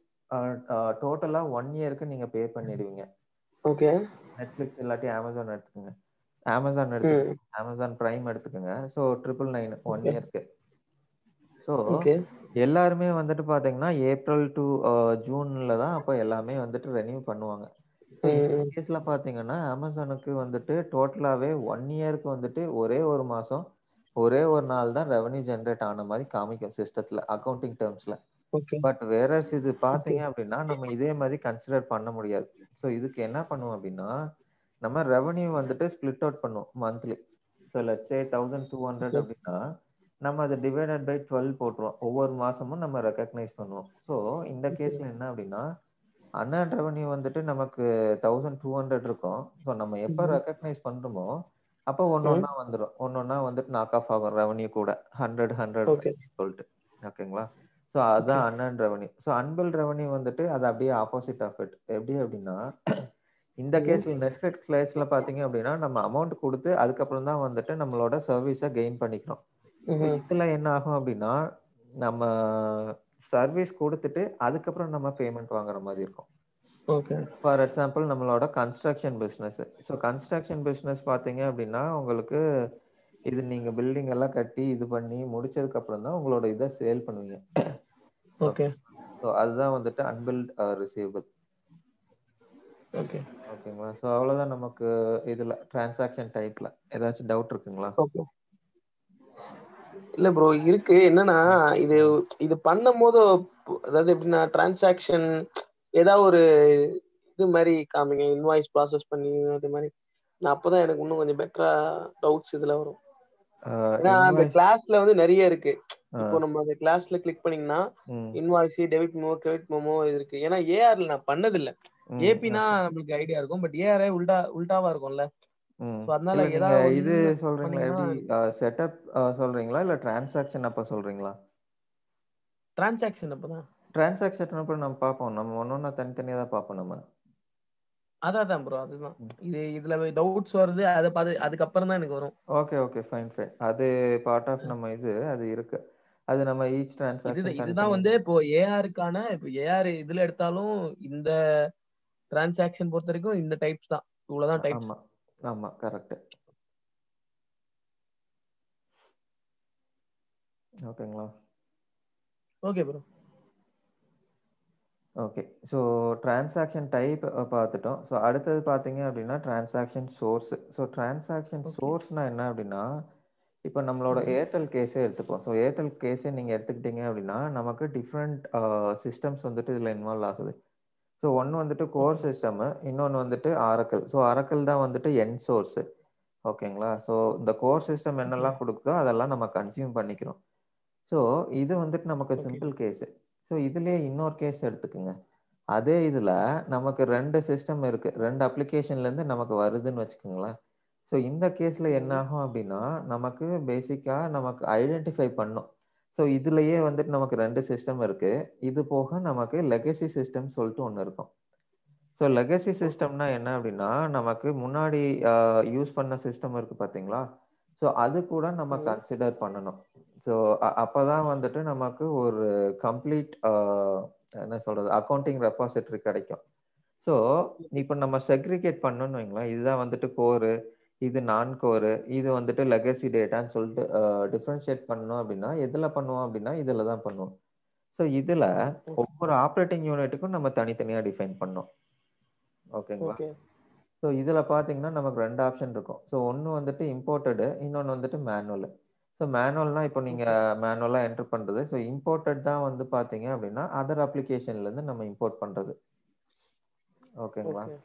டோட்டலா ஒன் இயருக்கு நீங்க பே பண்ணிடுவீங்க ஓகே நெட்ஃபிளிக்ஸ் இல்லாட்டி அமேசான் எடுத்துக்கோங்க அமேசான் எடுத்துக்கோங்க அமேசான் பிரைம் எடுத்துக்கோங்க so triple nine one Okay. இயர்க்கு ஸோ ஓகே எல்லாருமே வந்துட்டு பாத்தீங்கன்னா ஏப்ரல் டு ஜூன்ல தான் அப்போ எல்லாமே வந்துட்டு ரெனியூ பண்ணுவாங்க So, இந்த ம். கேஸ்ல பாத்தீங்கன்னா அமேசானுக்கு வந்துட்டு டோட்டலாவே ஒன் இயருக்கு வந்துட்டு ஒரே ஒரு மாசம் ஒரே ஒரு நாள் தான் ரெவன்யூ ஜென்ரேட் ஆன மாதிரி காமிக்கும் சிஸ்டத்துல அக்கௌண்டிங் டேர்ம்ஸ்ல ஓகே பட் வேற இது பாத்தீங்க அப்படின்னா நம்ம இதே மாதிரி கன்சிடர் பண்ண முடியாது ஸோ இதுக்கு என்ன பண்ணுவோம் அப்படின்னா நம்ம ரெவன்யூ வந்துட்டு ஸ்பிளிட் அவுட் பண்ணுவோம் monthly so let's say thousand two hundred Okay. அப்படின்னா நம்ம அதை டிவைடட் பை டுவெல் போட்டுருவோம் ஒவ்வொரு மாசமும் நம்ம ரெக்கக்னைஸ் பண்ணுவோம் ஸோ இந்த கேஸ்ல என்ன அப்படின்னா அன்அர்ன் ரெவன்யூ வந்துட்டு நமக்கு தௌசண்ட் டூ ஹண்ட்ரட் இருக்கும் ஸோ நம்ம எப்போ Mhm. ரெக்கக்னைஸ் பண்றோமோ அப்போ ஒன்று ஒன்றா வந்துடும் ஒன்று ஒன்றா வந்துட்டு நாக் ஆஃப் ஆகும் ரெவன்யூ கூட ஹண்ட்ரட் ஹண்ட்ரட் Okay. சொல்லிட்டு ஓகேங்களா ஸோ அதுதான் unearned revenue so unbilled revenue வந்துட்டு அது அப்படியே ஆப்போசிட் ஆஃப் இட் எப்படி அப்படின்னா இந்த Mhm. கேஸ்ல நெட்ஃபிளிக்ஸ் கிளேஸ்ல பாத்தீங்க அப்படின்னா நம்ம அமௌண்ட் கொடுத்து அதுக்கப்புறம் தான் வந்துட்டு நம்மளோட சர்வீஸை கெயின் பண்ணிக்கிறோம் So, ம்ஹும். இதுல என்ன ஆகும் அப்படின்னா நம்ம சர்வீஸ் கொடுத்துட்டு அதுக்கப்புறம் நம்ம பேமெண்ட் வாங்குற மாதிரி இருக்கும் ஓகே ஃபார் எக்ஸாம்பிள் நம்மளோட construction business so construction business பார்த்தீங்க அப்படின்னா உங்களுக்கு இது நீங்க பில்டிங் எல்லாம் கட்டி இது பண்ணி முடிச்சதுக்கு அப்புறம் தான் உங்களோட இதை சேல் பண்ணுவீங்க ஓகே ஸோ அதுதான் வந்துட்டு அன்பில்ட் ரிசீவபிள் ஓகே ஓகேங்களா ஸோ அவ்வளோதான் நமக்கு இதுல டிரான்சாக்ஷன் டைப்ல ஏதாச்சும் டவுட் இருக்குங்களா ஓகே இல்ல ப்ரோ இருக்கு என்னன்னா இது இது பண்ணும் போது அதாவது எப்படின்னா டிரான்சாக்ஷன் ஏதாவது ஒரு இது மாதிரி காமிங்க இன்வாய்ஸ் ப்ராசஸ் பண்ணி அது மாதிரி நான் அப்பதான் எனக்கு இன்னும் கொஞ்சம் பெட்டரா டவுட்ஸ் இதுல வரும் ஏன்னா அந்த கிளாஸ்ல வந்து நிறைய இருக்கு இப்போ நம்ம அந்த கிளாஸ்ல கிளிக் பண்ணீங்கன்னா invoice debit memo credit memo இது இருக்கு ஏன்னா ஏஆர்ல நான் பண்ணதில்ல ஏபினா நம்மளுக்கு ஐடியா இருக்கும் பட் ஏஆரே உல்டா உல்டாவா இருக்கும்ல So, அதனால இல்ல, நீங்க ஏதாவது இது ஒண்ணு சொல்றீங்களா எப்படி பண்ணீங்கன்னா செட்டப் சொல்றீங்களா இல்ல டிரான்சாக்ஷன் அப்ப சொல்றீங்களா டிரான்சாக்ஷன் அப்பதான் டிரான்சாக்ஷன் அப்ப நம்ம பார்ப்போம் நம்ம ஒன்னொன்னா தனித்தனியா தான் பார்ப்போம் நம்ம அதான் அதான் ப்ரோ அதுதான் இது இதுல டவுட்ஸ் வருது அதை பார்த்து அதுக்கப்புறம் தான் எனக்கு வரும் ஓகே ஓகே ஃபைன் ஃபைன் அது பார்ட் ஆஃப் நம்ம இது அது இருக்கு அது நம்ம ஈச் இது டிரான்சாக்ஷன் இதுதான் வந்து இப்போ ஏஆருக்கான இப்போ ஏஆர் இதுல எடுத்தாலும் இந்த டிரான்சாக்ஷன் பொறுத்த வரைக்கும் இந்த டைப்ஸ் தான் இவ்வளவுதான் டைப்ஸ் ஆமா ஆமா கரெக்ட் ஓகேங்களா okay bro okay so transaction type பார்த்துட்டோம் ஸோ அடுத்தது பார்த்தீங்க அப்படின்னா transaction source so transaction Okay. சோர்ஸ்னா என்ன அப்படின்னா இப்போ நம்மளோட Mhm. ஏர்டெல் கேஸே எடுத்துப்போம் ஸோ ஏர்டெல் கேஸே நீங்கள் எடுத்துக்கிட்டீங்க அப்படின்னா நமக்கு டிஃப்ரெண்ட் சிஸ்டம்ஸ் வந்துட்டு இதில் இன்வால்வ் ஆகுது ஸோ ஒன்று வந்துட்டு கோர் Okay. சிஸ்டம் இன்னொன்று வந்துட்டு ஆரக்கல் ஸோ ஆரக்கல் தான் வந்துட்டு என் சோர்ஸ் ஓகேங்களா ஸோ இந்த கோர் சிஸ்டம் என்னெல்லாம் கொடுக்குதோ அதெல்லாம் நம்ம கன்சியூம் பண்ணிக்கிறோம் ஸோ இது வந்துட்டு நமக்கு Okay. சிம்பிள் கேஸ் ஸோ இதுலயே இன்னொரு கேஸ் எடுத்துக்கோங்க அதே இதுல நமக்கு ரெண்டு சிஸ்டம் இருக்கு ரெண்டு அப்ளிகேஷன்ல இருந்து நமக்கு வருதுன்னு வச்சுக்கோங்களேன் ஸோ இந்த கேஸ்ல என்ன ஆகும் அப்படின்னா நமக்கு பேசிக்கா நமக்கு ஐடென்டிஃபை பண்ணும் ஸோ இதுலயே வந்துட்டு நமக்கு ரெண்டு சிஸ்டம் இருக்கு இது போக நமக்கு லெகசி சிஸ்டம் சொல்லிட்டு ஒன்று இருக்கும் ஸோ லெகசி சிஸ்டம்னா என்ன அப்படின்னா நமக்கு முன்னாடி யூஸ் பண்ண சிஸ்டம் இருக்கு பாத்தீங்களா ஸோ அது கூட நம்ம Mhm. கன்சிடர் பண்ணணும் ஸோ அப்பதான் வந்துட்டு நமக்கு ஒரு கம்ப்ளீட் என்ன சொல்றது அக்கௌண்டிங் ரெப்பாசிட்டரி கிடைக்கும் ஸோ இப்போ நம்ம செக்ரிகேட் பண்ணணும்னு வைங்களேன் இதுதான் வந்துட்டு கோரு இது நான் கோரு இது வந்துட்டு லெகசி டேட்டான்னு சொல்லிட்டு டிஃப்ரென்ஷியேட் பண்ணணும் அப்படின்னா எதுல பண்ணுவோம் அப்படின்னா இதுல தான் பண்ணுவோம் ஸோ இதுல ஒவ்வொரு ஆப்ரேட்டிங் யூனிட்டுக்கும் நம்ம தனித்தனியா டிஃபைன் பண்ணோம் ஓகேங்களா ஓகே ஸோ இதுல பாத்தீங்கன்னா நமக்கு ரெண்டு ஆப்ஷன் இருக்கும் ஸோ ஒன்னு வந்துட்டு இம்போர்ட்டடு இன்னொன்னு வந்துட்டு மேனுவல் ஸோ மேனுவல்னா இப்போ நீங்க மேனுவலா என்டர் பண்றது ஸோ இம்போர்ட்டட் தான் வந்து பாத்தீங்க அப்படின்னா அதர் அப்ளிகேஷன்ல இருந்து நம்ம இம்போர்ட் பண்றது ஓகேங்களா ஓகே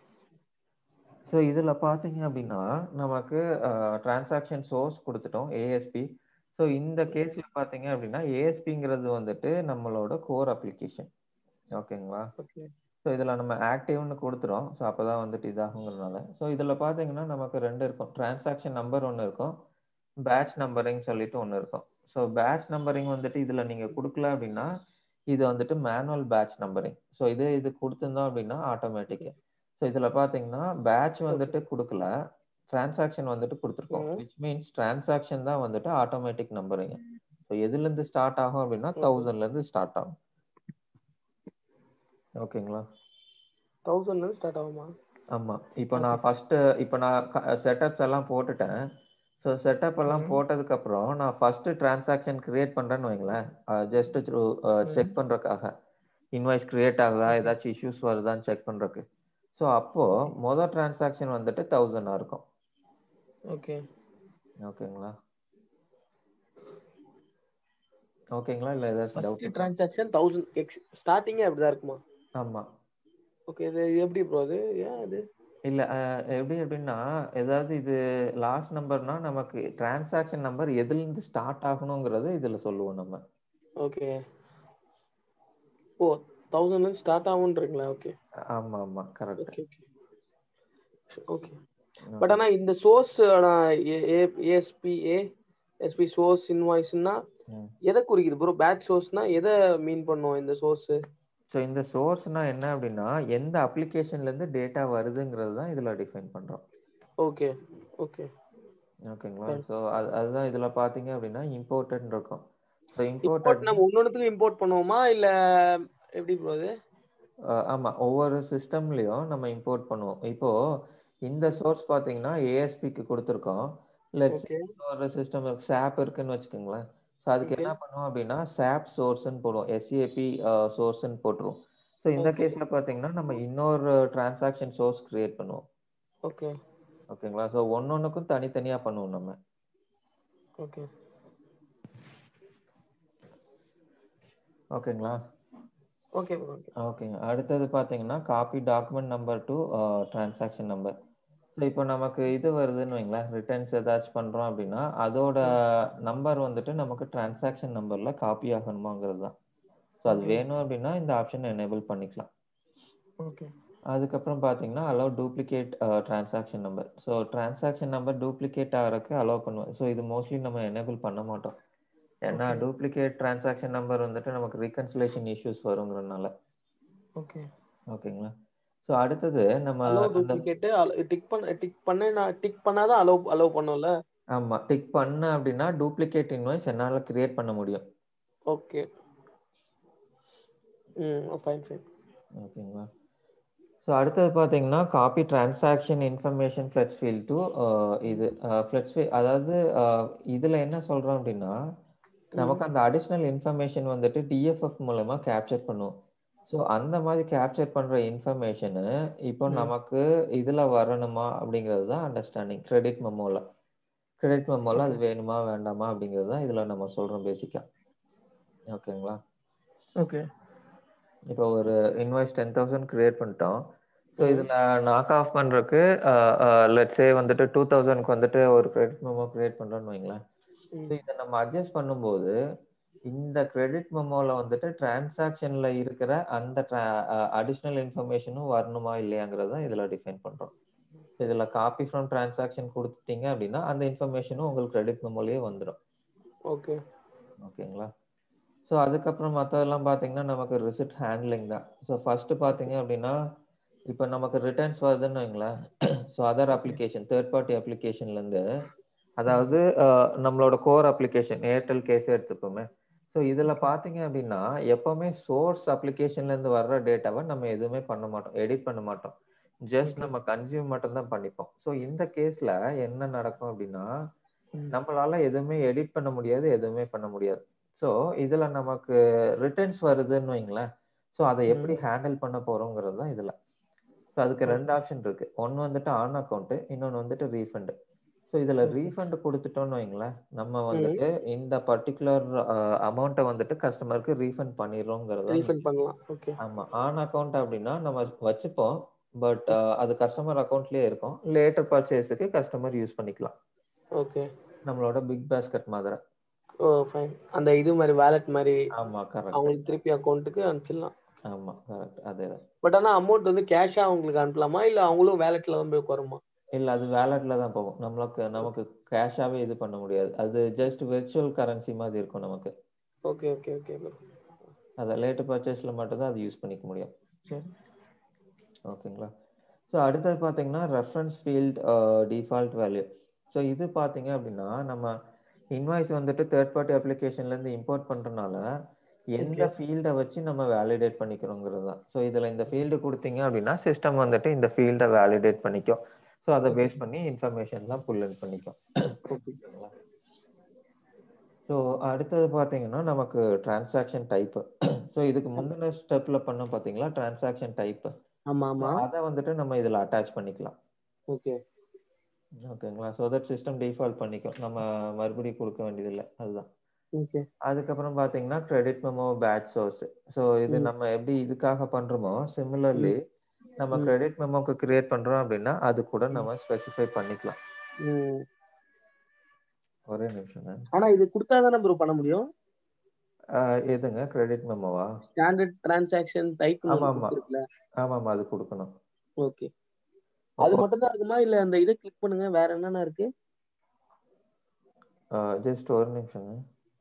ஸோ இதுல பாத்தீங்க அப்படின்னா நமக்கு டிரான்சாக்ஷன் சோர்ஸ் கொடுத்துட்டோம் ஏஎஸ்பி ஸோ இந்த கேஸ்ல பாத்தீங்க அப்படின்னா ஏஎஸ்பிங்கிறது வந்துட்டு நம்மளோட கோர் அப்ளிகேஷன் ஓகேங்களா ஓகே ஸோ இதில் நம்ம ஆக்டிவ்னு கொடுத்துரும் ஸோ அப்போ தான் வந்துட்டு இதாகுங்கிறதுனால ஸோ இதில் பார்த்தீங்கன்னா நமக்கு ரெண்டு இருக்கும் டிரான்சாக்ஷன் நம்பர் ஒன்று இருக்கும் பேட்ச் நம்பரிங் சொல்லிட்டு ஒன்று இருக்கும் ஸோ பேட்ச் நம்பரிங் வந்துட்டு இதில் நீங்கள் கொடுக்கல அப்படின்னா இது வந்துட்டு மேனுவல் பேட்ச் நம்பரிங் ஸோ இதே இது கொடுத்துருந்தோம் அப்படின்னா ஆட்டோமேட்டிக் ஸோ இதில் பார்த்தீங்கன்னா பேட்ச் வந்துட்டு கொடுக்கல டிரான்சாக்ஷன் வந்துட்டு கொடுத்துருக்கோம் Mhm. விச் மீன்ஸ் டிரான்சாக்ஷன் தான் வந்துட்டு ஆட்டோமேட்டிக் நம்பரிங் ஸோ எதுல இருந்து ஸ்டார்ட் ஆகும் அப்படின்னா Okay. தௌசண்ட்ல இருந்து ஸ்டார்ட் ஆகும் ஓகேங்களா தௌசண்ட்ல ஸ்டார்ட் ஆகுமா ஆமா இப்போ நான் ஃபர்ஸ்ட் இப்போ நான் செட்டப்ஸ் எல்லாம் போட்டுட்டேன் ஸோ செட்டப் எல்லாம் ம். போட்டதுக்கு அப்புறம் நான் ஃபர்ஸ்ட் டிரான்சாக்ஷன் கிரியேட் பண்றேன்னு வைங்களேன் ஜஸ்ட் செக் பண்றதுக்காக இன்வாய்ஸ் கிரியேட் ஆகுதா ஏதாச்சும் இஷ்யூஸ் வருதான்னு செக் பண்றதுக்கு ஸோ அப்போ மொதல் டிரான்சாக்ஷன் வந்துட்டு தௌசண்டா இருக்கும் ஓகே ஓகேங்களா ஓகேங்களா இல்ல ஏதாச்சும் first doubt transaction thousand X ஸ்டார்டிங்கே அப்படிதான் இருக்குமா ஆமா ஓகே இது எப்படி ப்ரோ அது ஏன் அது இல்ல அஹ், எப்படி எப்படின்னா ஏதாவது இது லாஸ்ட் நம்பர்னா நமக்கு டிரான்சாக்ஷன் நம்பர் எதுல இருந்து ஸ்டார்ட் ஆகணுங்கிறது இதுல சொல்லுவோம் நம்ம ஓகே ஓ தௌசண்ட்ல ஸ்டார்ட் ஆகுன்றீங்களா ஓகே ஆமா ஆமா correct okay okay okay but ஆனா இந்த source ASP A SP source இன்வாய்ஸ்னா ம். எதை குறிக்குது ப்ரோ பேட்ச் சோர்ஸ்னா எதை மீன் பண்ணும் இந்த சோர்ஸ் ஸோ இந்த சோர்ஸ்னா என்ன அப்படின்னா எந்த அப்ளிகேஷன்ல இருந்து டேட்டா வருதுங்கிறது தான் இதுல டிஃபைன் பண்றோம் ஓகே ஓகே ஓகேங்களா Fine. ஸோ அது அதுதான் இதுல பாத்தீங்க அப்படின்னா இம்போர்ட்டட் இருக்கும் ஸோ இம்போர்ட் இம்போர்ட்டட் நம்ம ஒன்னொன்னுத்துக்கும் இம்போர்ட் பண்ணுவோமா இல்ல எப்படி ப்ரோ அது ஆமா ஒவ்வொரு சிஸ்டம்லயும் நம்ம இம்போர்ட் பண்ணுவோம் இப்போ இந்த சோர்ஸ் பாத்தீங்கன்னா ஏஎஸ்பிக்கு கொடுத்துருக்கோம் லெட்ஸ் ஓகே ஒரு சிஸ்டம் சாப் இருக்குன்னு வச்சுக்கோங்களேன் ஸோ அதுக்கு Okay. என்ன பண்ணுவோம் அப்படின்னா சாப் சோர்ஸ்ன்னு போடுவோம் எஸ்ஏபி சோர்ஸ்ன்னு போட்டுருவோம் ஸோ இந்த Okay. கேஸ்ல பாத்தீங்கன்னா நம்ம இன்னொரு டிரான்சாக்ஷன் சோர்ஸ் கிரியேட் பண்ணுவோம் ஓகே ஓகேங்களா ஸோ ஒன்னொன்னுக்கும் தனித்தனியா பண்ணுவோம் நம்ம ஓகே ஓகேங்களா ஓகே ப்ரோ ஓகே ஓகேங்க அடுத்தது பார்த்தீங்கன்னா copy document number to transaction number so இப்போ நமக்கு இது வருதுன்னு வைங்களேன் ரிட்டர்ன்ஸ் ஏதாச்சும் பண்ணுறோம் அப்படின்னா அதோட நம்பர் வந்துட்டு நமக்கு டிரான்சாக்ஷன் நம்பரில் காப்பி ஆகணுமாங்கிறது தான் ஸோ அது Okay. வேணும் அப்படின்னா இந்த ஆப்ஷனை எனேபிள் பண்ணிக்கலாம் ஓகே அதுக்கப்புறம் பார்த்தீங்கன்னா allow duplicate transaction number so transaction number duplicate ஆகிறதுக்கு அலோவ் பண்ணுவோம் ஸோ இது மோஸ்ட்லி நம்ம எனேபிள் பண்ண மாட்டோம் ஏன்னா Okay. டூப்ளிகேட் டிரான்சாக்ஷன் நம்பர் வந்துட்டு நமக்கு ரீகன்சிலேஷன் இஷ்யூஸ் வருங்கிறதுனால ஓகே ஓகேங்களா ஸோ அடுத்தது நம்ம அலோ அந்த டூப்ளிகேட் டிக் பண்ண டிக் பண்ண நான் டிக் பண்ணாதான் அலோ அலோ பண்ணும்ல ஆமா டிக் பண்ண அப்படின்னா டூப்ளிகேட் இன்வாய்ஸ் என்னால கிரியேட் பண்ண முடியும் ஓகே ம் ஃபைன் ஃபைன் ஓகேங்களா ஸோ அடுத்தது பார்த்தீங்கன்னா copy transaction information flex field to இது ஃப்ளெட்ஸ் ஃபீல் அதாவது அஹ், இதுல என்ன சொல்றோம் அப்படின்னா நமக்கு அந்த அடிஷ்னல் இன்ஃபர்மேஷன் வந்துட்டு டிஎஃப்எஃப் மூலமா கேப்சர் பண்ணுவோம் ஸோ அந்த மாதிரி கேப்சர் பண்ற இன்ஃபர்மேஷனு இப்போ ம். நமக்கு இதுல வரணுமா அப்படிங்கிறது தான் அண்டர்ஸ்டாண்டிங் கிரெடிட் மெமோல கிரெடிட் மெமோல அது வேணுமா வேண்டாமா அப்படிங்கிறது தான் இதுல நம்ம சொல்றோம் பேசிக்கா ஓகேங்களா ஓகே இப்போ ஒரு இன்வாய்ஸ் டென் தௌசண்ட் கிரியேட் பண்ணிட்டோம் ஸோ ம். இதுல நாக் ஆஃப் பண்றதுக்கு லெட்ஸே வந்துட்டு டூ தௌசண்ட்க்கு வந்துட்டு ஒரு கிரெடிட் மெமோ கிரியேட் பண்றோம்னு வைங்களேன் ம். ஸோ இதை நம்ம அட்ஜஸ்ட் பண்ணும்போது இந்த கிரெடிட் மெமோல வந்துட்டு டிரான்சாக்ஷன்ல இருக்கிற அந்த அடிஷ்னல் இன்ஃபர்மேஷனும் வரணுமா இல்லையாங்கிறத தான் இதுல டிஃபைன் பண்றோம் இதுல காப்பி ஃப்ரம் டிரான்சாக்ஷன் கொடுத்துட்டீங்க அப்படின்னா அந்த இன்ஃபர்மேஷனும் உங்களுக்கு கிரெடிட் மெமோலயே வந்துடும் ஓகே ஓகேங்களா ஸோ அதுக்கப்புறம் மற்றதெல்லாம் பார்த்தீங்கன்னா நமக்கு ரிசிப்ட் ஹேண்ட்லிங் தான் ஸோ ஃபர்ஸ்ட் பார்த்தீங்க அப்படின்னா இப்போ நமக்கு ரிட்டர்ன்ஸ் வருதுன்னு வைங்களேன் so other application third party அப்ளிகேஷன்லேருந்து அதாவது அஹ், நம்மளோட கோர் அப்ளிகேஷன் ஏர்டெல் கேஸ் எடுத்துப்போமே ஸோ இதில் பார்த்தீங்க அப்படின்னா எப்பவுமே சோர்ஸ் அப்ளிகேஷன்லேருந்து வர்ற டேட்டாவை நம்ம எதுவுமே பண்ண மாட்டோம் எடிட் பண்ண மாட்டோம் ஜஸ்ட் நம்ம கன்சியூம் மட்டும் தான் பண்ணிப்போம் ஸோ இந்த கேஸ்ல என்ன நடக்கும் அப்படின்னா ம். நம்மளால எதுவுமே எடிட் பண்ண முடியாது எதுவுமே பண்ண முடியாது ஸோ இதுல நமக்கு ரிட்டர்ன்ஸ் வருதுன்னு வைங்களேன் ஸோ அதை எப்படி ஹேண்டில் பண்ண போறோங்கிறது தான் இதுல ஸோ அதுக்கு ரெண்டு ஆப்ஷன் இருக்கு ஒன்னு வந்துட்டு ஆன் அக்கௌண்ட் இன்னொன்னு வந்துட்டு ரீஃபண்ட் ஸோ இதுல ரீஃபண்ட் கொடுத்துட்டோம்னு வைங்களேன் நம்ம வந்துட்டு இந்த பர்டிகுலர் அமௌண்ட்டை வந்துட்டு கஸ்டமருக்கு ரீஃபண்ட் பண்ணிடுறோங்கிறத ரீஃபண்ட் பண்ணலாம் ஓகே ஆமா ஆன் அக்கௌண்ட் அப்படின்னா நம்ம வச்சுப்போம் பட் அது கஸ்டமர் அக்கௌண்ட்லயே இருக்கும் லேட்டர் பர்ச்சேஸுக்கு கஸ்டமர் யூஸ் பண்ணிக்கலாம் ஓகே நம்மளோட பிக் பாஸ்கெட் மாதிரி ஓ ஃபைன் அந்த இது மாதிரி வேலட் மாதிரி ஆமா கரெக்ட் அவங்களுக்கு திருப்பி அக்கௌண்ட்டுக்கு அனுப்பிச்சிடலாம் ஆமா கரெக்ட் அதேதான் பட் ஆனா அமௌண்ட் வந்து கேஷா அவங்களுக்கு அனுப்பலாமா இல்ல அவங்களும் வேலெட்ல தான் போய் உட்காருமா இல்ல அது வேலட்ல தான் போகும் நம்மளுக்கு நமக்கு கேஷாவே இது பண்ண முடியாது அது ஜஸ்ட் விர்ச்சுவல் கரன்சி மாதிரி இருக்கும் நமக்கு ஓகே ஓகே ஓகே ப்ரோ அதை லேட்டர் பர்ச்சேஸ்ல மட்டும் தான் அது யூஸ் பண்ணிக்க முடியும் சரி ஓகேங்களா ஸோ அடுத்தது பார்த்தீங்கன்னா reference field default value so இது பார்த்தீங்க அப்படின்னா நம்ம இன்வாய்ஸ் வந்துட்டு தேர்ட் பார்ட்டி அப்ளிகேஷன்ல இருந்து இம்போர்ட் பண்றதுனால எந்த ஃபீல்டை வச்சு நம்ம வேலிடேட் பண்ணிக்கிறோங்கிறது தான் ஸோ இதுல இந்த ஃபீல்டு கொடுத்தீங்க அப்படின்னா சிஸ்டம் வந்துட்டு இந்த ஃபீல்டை வேலிடேட் பண்ணிக்கும் ஸோ அதை பேஸ் பண்ணி இன்ஃபர்மேஷன்லாம் புல் இன் பண்ணிக்கும் ஓகேங்களா ஸோ அடுத்தது பார்த்தீங்கன்னா நமக்கு டிரான்சாக்ஷன் டைப்பு ஸோ இதுக்கு முந்தின ஸ்டெப்ல பண்ணோம் பார்த்தீங்களா டிரான்சாக்ஷன் டைப்பு ஆமா ஆமா அதை வந்துட்டு நம்ம இதில் அட்டாச் பண்ணிக்கலாம் ஓகே ஓகேங்களா ஸோ தட் சிஸ்டம் டிஃபால்ட் பண்ணிக்கும் நம்ம மறுபடியும் கொடுக்க வேண்டியதில்லை அதுதான் ஓகே அதுக்கப்புறம் பார்த்தீங்கன்னா credit memo batch source so இது நம்ம எப்படி இதுக்காக பண்றோமோ சிமிலர்லி நம்ம கிரெடிட் மெமோக்கு கிரியேட் பண்றோம் அப்படின்னா அது கூட நம்ம ஸ்பெசிஃபை பண்ணிக்கலாம் ஒரே நிமிஷம் ஆனா இது கொடுத்தா தானே ப்ரோ பண்ண முடியும் எதுங்க கிரெடிட் மெமோவா ஸ்டாண்டர்ட் டிரான்சாக்ஷன் டைப் ஆமா ஆமா ஆமா ஆமா அது கொடுக்கணும் ஓகே அது மட்டும் தான் இருக்குமா இல்ல அந்த இதை கிளிக் பண்ணுங்க வேற என்னென்ன இருக்கு ஜஸ்ட் ஒரு நிமிஷங்க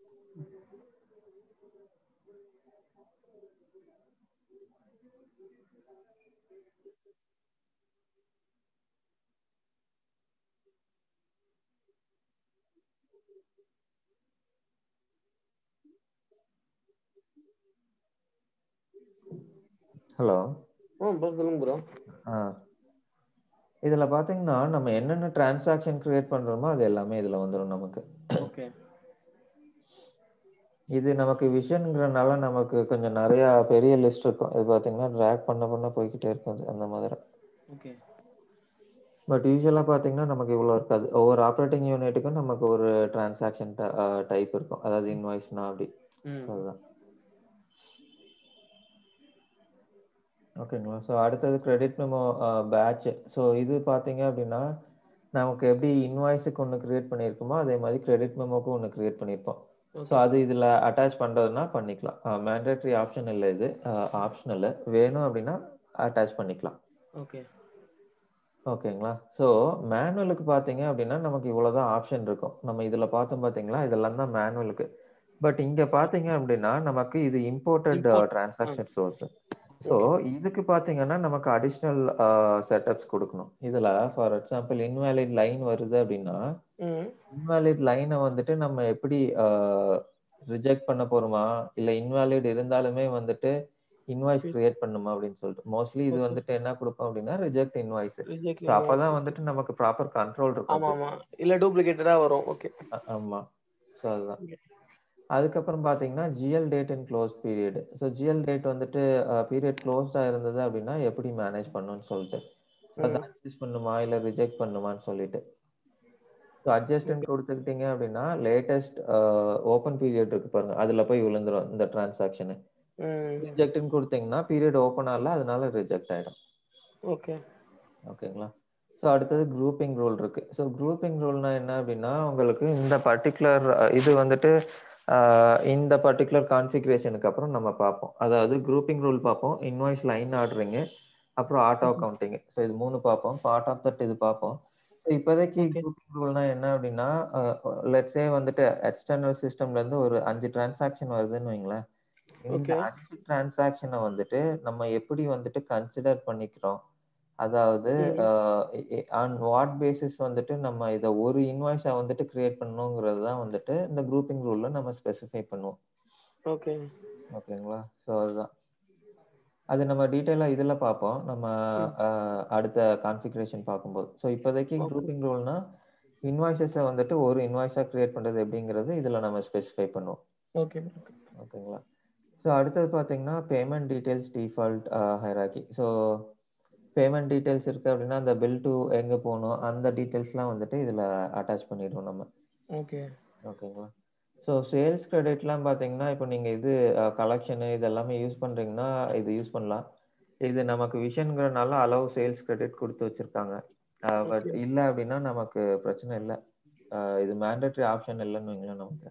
ஹலோ சொல்லுங்க ப்ரோ ஆ இதுல பாத்தீங்கன்னா நம்ம என்னென்ன டிரான்சாக்ஷன் கிரியேட் பண்றோமோ அது எல்லாமே இதுல வந்துடும் நமக்கு ஓகே இது நமக்கு விஷன்ங்கிறனால நமக்கு கொஞ்சம் நிறைய பெரிய லிஸ்ட் இருக்கும் இது பாத்தீங்கன்னா ட்ராக் பண்ண பண்ண போய்கிட்டே இருக்கும் அது அந்த மாதிரி ஓகே பட் யூஸ்வலா பாத்தீங்கன்னா நமக்கு இவ்வளவு இருக்காது ஒவ்வொரு ஆப்ரேட்டிங் யூனிட்டுக்கும் நமக்கு ஒரு டிரான்சாக்ஷன் டைப் இருக்கும் அதாவது இன்வாய்ஸ்னா அப்படி அதுதான் ஓகேங்களா ஸோ அடுத்தது கிரெடிட் மெமோ பேட்ச் ஸோ இது பார்த்தீங்க அப்படின்னா நமக்கு எப்படி இன்வாய்ஸுக்கு ஒன்று கிரியேட் பண்ணியிருக்கோமோ அதே மாதிரி கிரெடிட் மெமோக்கு ஒன்று கிரியேட் பண்ணியிருப்போம் ஸோ அது இதில் அட்டாச் பண்ணுறதுனா பண்ணிக்கலாம் மேண்டேட்ரி ஆப்ஷன் இல்லை இது ஆப்ஷனல் வேணும் அப்படின்னா அட்டாச் பண்ணிக்கலாம் ஓகே ஓகேங்களா ஸோ மேனுவலுக்கு பார்த்தீங்க அப்படின்னா நமக்கு இவ்வளோதான் ஆப்ஷன் இருக்கும் நம்ம இதில் பார்த்தோம் பார்த்தீங்களா இதெல்லாம் தான் மேனுவலுக்கு பட் இங்கே பார்த்தீங்க அப்படின்னா நமக்கு இது இம்போர்ட்டட் டிரான்சாக்ஷன் சோர்ஸ் ஸோ இதுக்கு பார்த்தீங்கன்னா நமக்கு அடிஷ்னல் செட்டப்ஸ் கொடுக்கணும் இதில் ஃபார் எக்ஸாம்பிள் இன்வேலிட் லைன் வருது அப்படின்னா இன்வேலிட் லைனை வந்துட்டு நம்ம எப்படி ரிஜெக்ட் பண்ண போறோமா இல்லை இன்வேலிட் இருந்தாலுமே வந்துட்டு இன்வாய்ஸ் கிரியேட் பண்ணுமா அப்படின்னு சொல்லிட்டு மோஸ்ட்லி இது வந்துட்டு என்ன கொடுப்போம் அப்படின்னா ரிஜெக்ட் இன்வாய்ஸ் அப்பதான் வந்துட்டு நமக்கு ப்ராப்பர் கண்ட்ரோல் இருக்கும் ஆமா இல்ல டூப்ளிகேட்டடா வரும் ஓகே ஆமா ஸோ அதுதான் அதுக்கப்புறம் பார்த்தீங்கன்னா GL date and close period so GL date வந்துட்டு பீரியட் க்ளோஸ்டாக இருந்தது அப்படின்னா எப்படி மேனேஜ் பண்ணணும்னு சொல்லிட்டு அதை அட்ஜஸ்ட் பண்ணுமா இல்லை ரிஜெக்ட் பண்ணுமான்னு சொல்லிட்டு ஸோ அட்ஜஸ்ட்னு கொடுத்துக்கிட்டீங்க அப்படின்னா லேட்டஸ்ட் ஓப்பன் பீரியட் இருக்கு பாருங்க அதில் போய் விழுந்துரும் இந்த டிரான்சாக்ஷனு ரிஜெக்ட்னு கொடுத்தீங்கன்னா பீரியட் ஓப்பன் ஆகல அதனால ரிஜெக்ட் ஆகிடும் ஓகே ஓகேங்களா ஸோ அடுத்தது குரூப்பிங் ரூல் இருக்கு ஸோ குரூப்பிங் ரூல்னா என்ன அப்படின்னா உங்களுக்கு இந்த பர்டிகுலர் இது வந்துட்டு இந்த பர்டிகுலர் கான்ஃபிகரேஷனுக்கு அப்புறம் நம்ம பார்ப்போம் அதாவது குரூப்பிங் ரூல் பார்ப்போம் இன்வாய்ஸ் லைன் ஆர்டரிங்கு அப்புறம் ஆட்டோ கவுண்டிங் ஸோ இது மூணு பார்ப்போம் பார்ட் ஆஃப் தட் இது பார்ப்போம் ஸோ இப்போதைக்கு குரூப்பிங் ரூல்னா என்ன அப்படின்னா லெட்ஸே வந்துட்டு எக்ஸ்டர்னல் சிஸ்டம்ல இருந்து ஒரு அஞ்சு டிரான்சாக்ஷன் வருதுன்னு வைங்களேன் இந்த அஞ்சு டிரான்சாக்ஷனை வந்துட்டு நம்ம எப்படி வந்துட்டு கன்சிடர் பண்ணிக்கிறோம் அதாவது ஆன் வாட் பேசிஸ் வந்துட்டு நம்ம இதை ஒரு இன்வாய்ஸை வந்துட்டு கிரியேட் பண்ணணுங்கிறது தான் வந்துட்டு இந்த குரூப்பிங் ரூல்ல நம்ம ஸ்பெசிஃபை பண்ணுவோம் ஓகே ஓகேங்களா ஸோ அதுதான் அது நம்ம டீட்டெயிலாக இதில் பார்ப்போம் நம்ம அடுத்த கான்ஃபிகரேஷன் பார்க்கும்போது ஸோ இப்போதைக்கு குரூப்பிங் ரூல்னா இன்வாய்ஸஸை வந்துட்டு ஒரு இன்வாய்ஸாக கிரியேட் பண்ணுறது எப்படிங்கிறது இதில் நம்ம ஸ்பெசிஃபை பண்ணுவோம் ஓகே ஓகேங்களா ஸோ அடுத்தது பார்த்தீங்கன்னா payment details default hierarchy so payment details இருக்கு அப்படின்னா அந்த பில் டு எங்கே போகணும் அந்த டீட்டெயில்ஸ்லாம் வந்துட்டு இதில் அட்டாச் பண்ணிடுவோம் நம்ம ஓகே ஓகேங்களா ஸோ சேல்ஸ் கிரெடிட்லாம் பார்த்தீங்கன்னா இப்போ நீங்கள் இது கலெக்ஷனு இது எல்லாமே யூஸ் பண்ணுறீங்கன்னா இது யூஸ் பண்ணலாம் இது நமக்கு விஷன்ங்கிறனால அளவு சேல்ஸ் கிரெடிட் கொடுத்து வச்சிருக்காங்க பட் இல்லை அப்படின்னா நமக்கு பிரச்சனை இல்லை இது மேண்டட்ரி ஆப்ஷன் இல்லைன்னு வைங்களேன் நமக்கு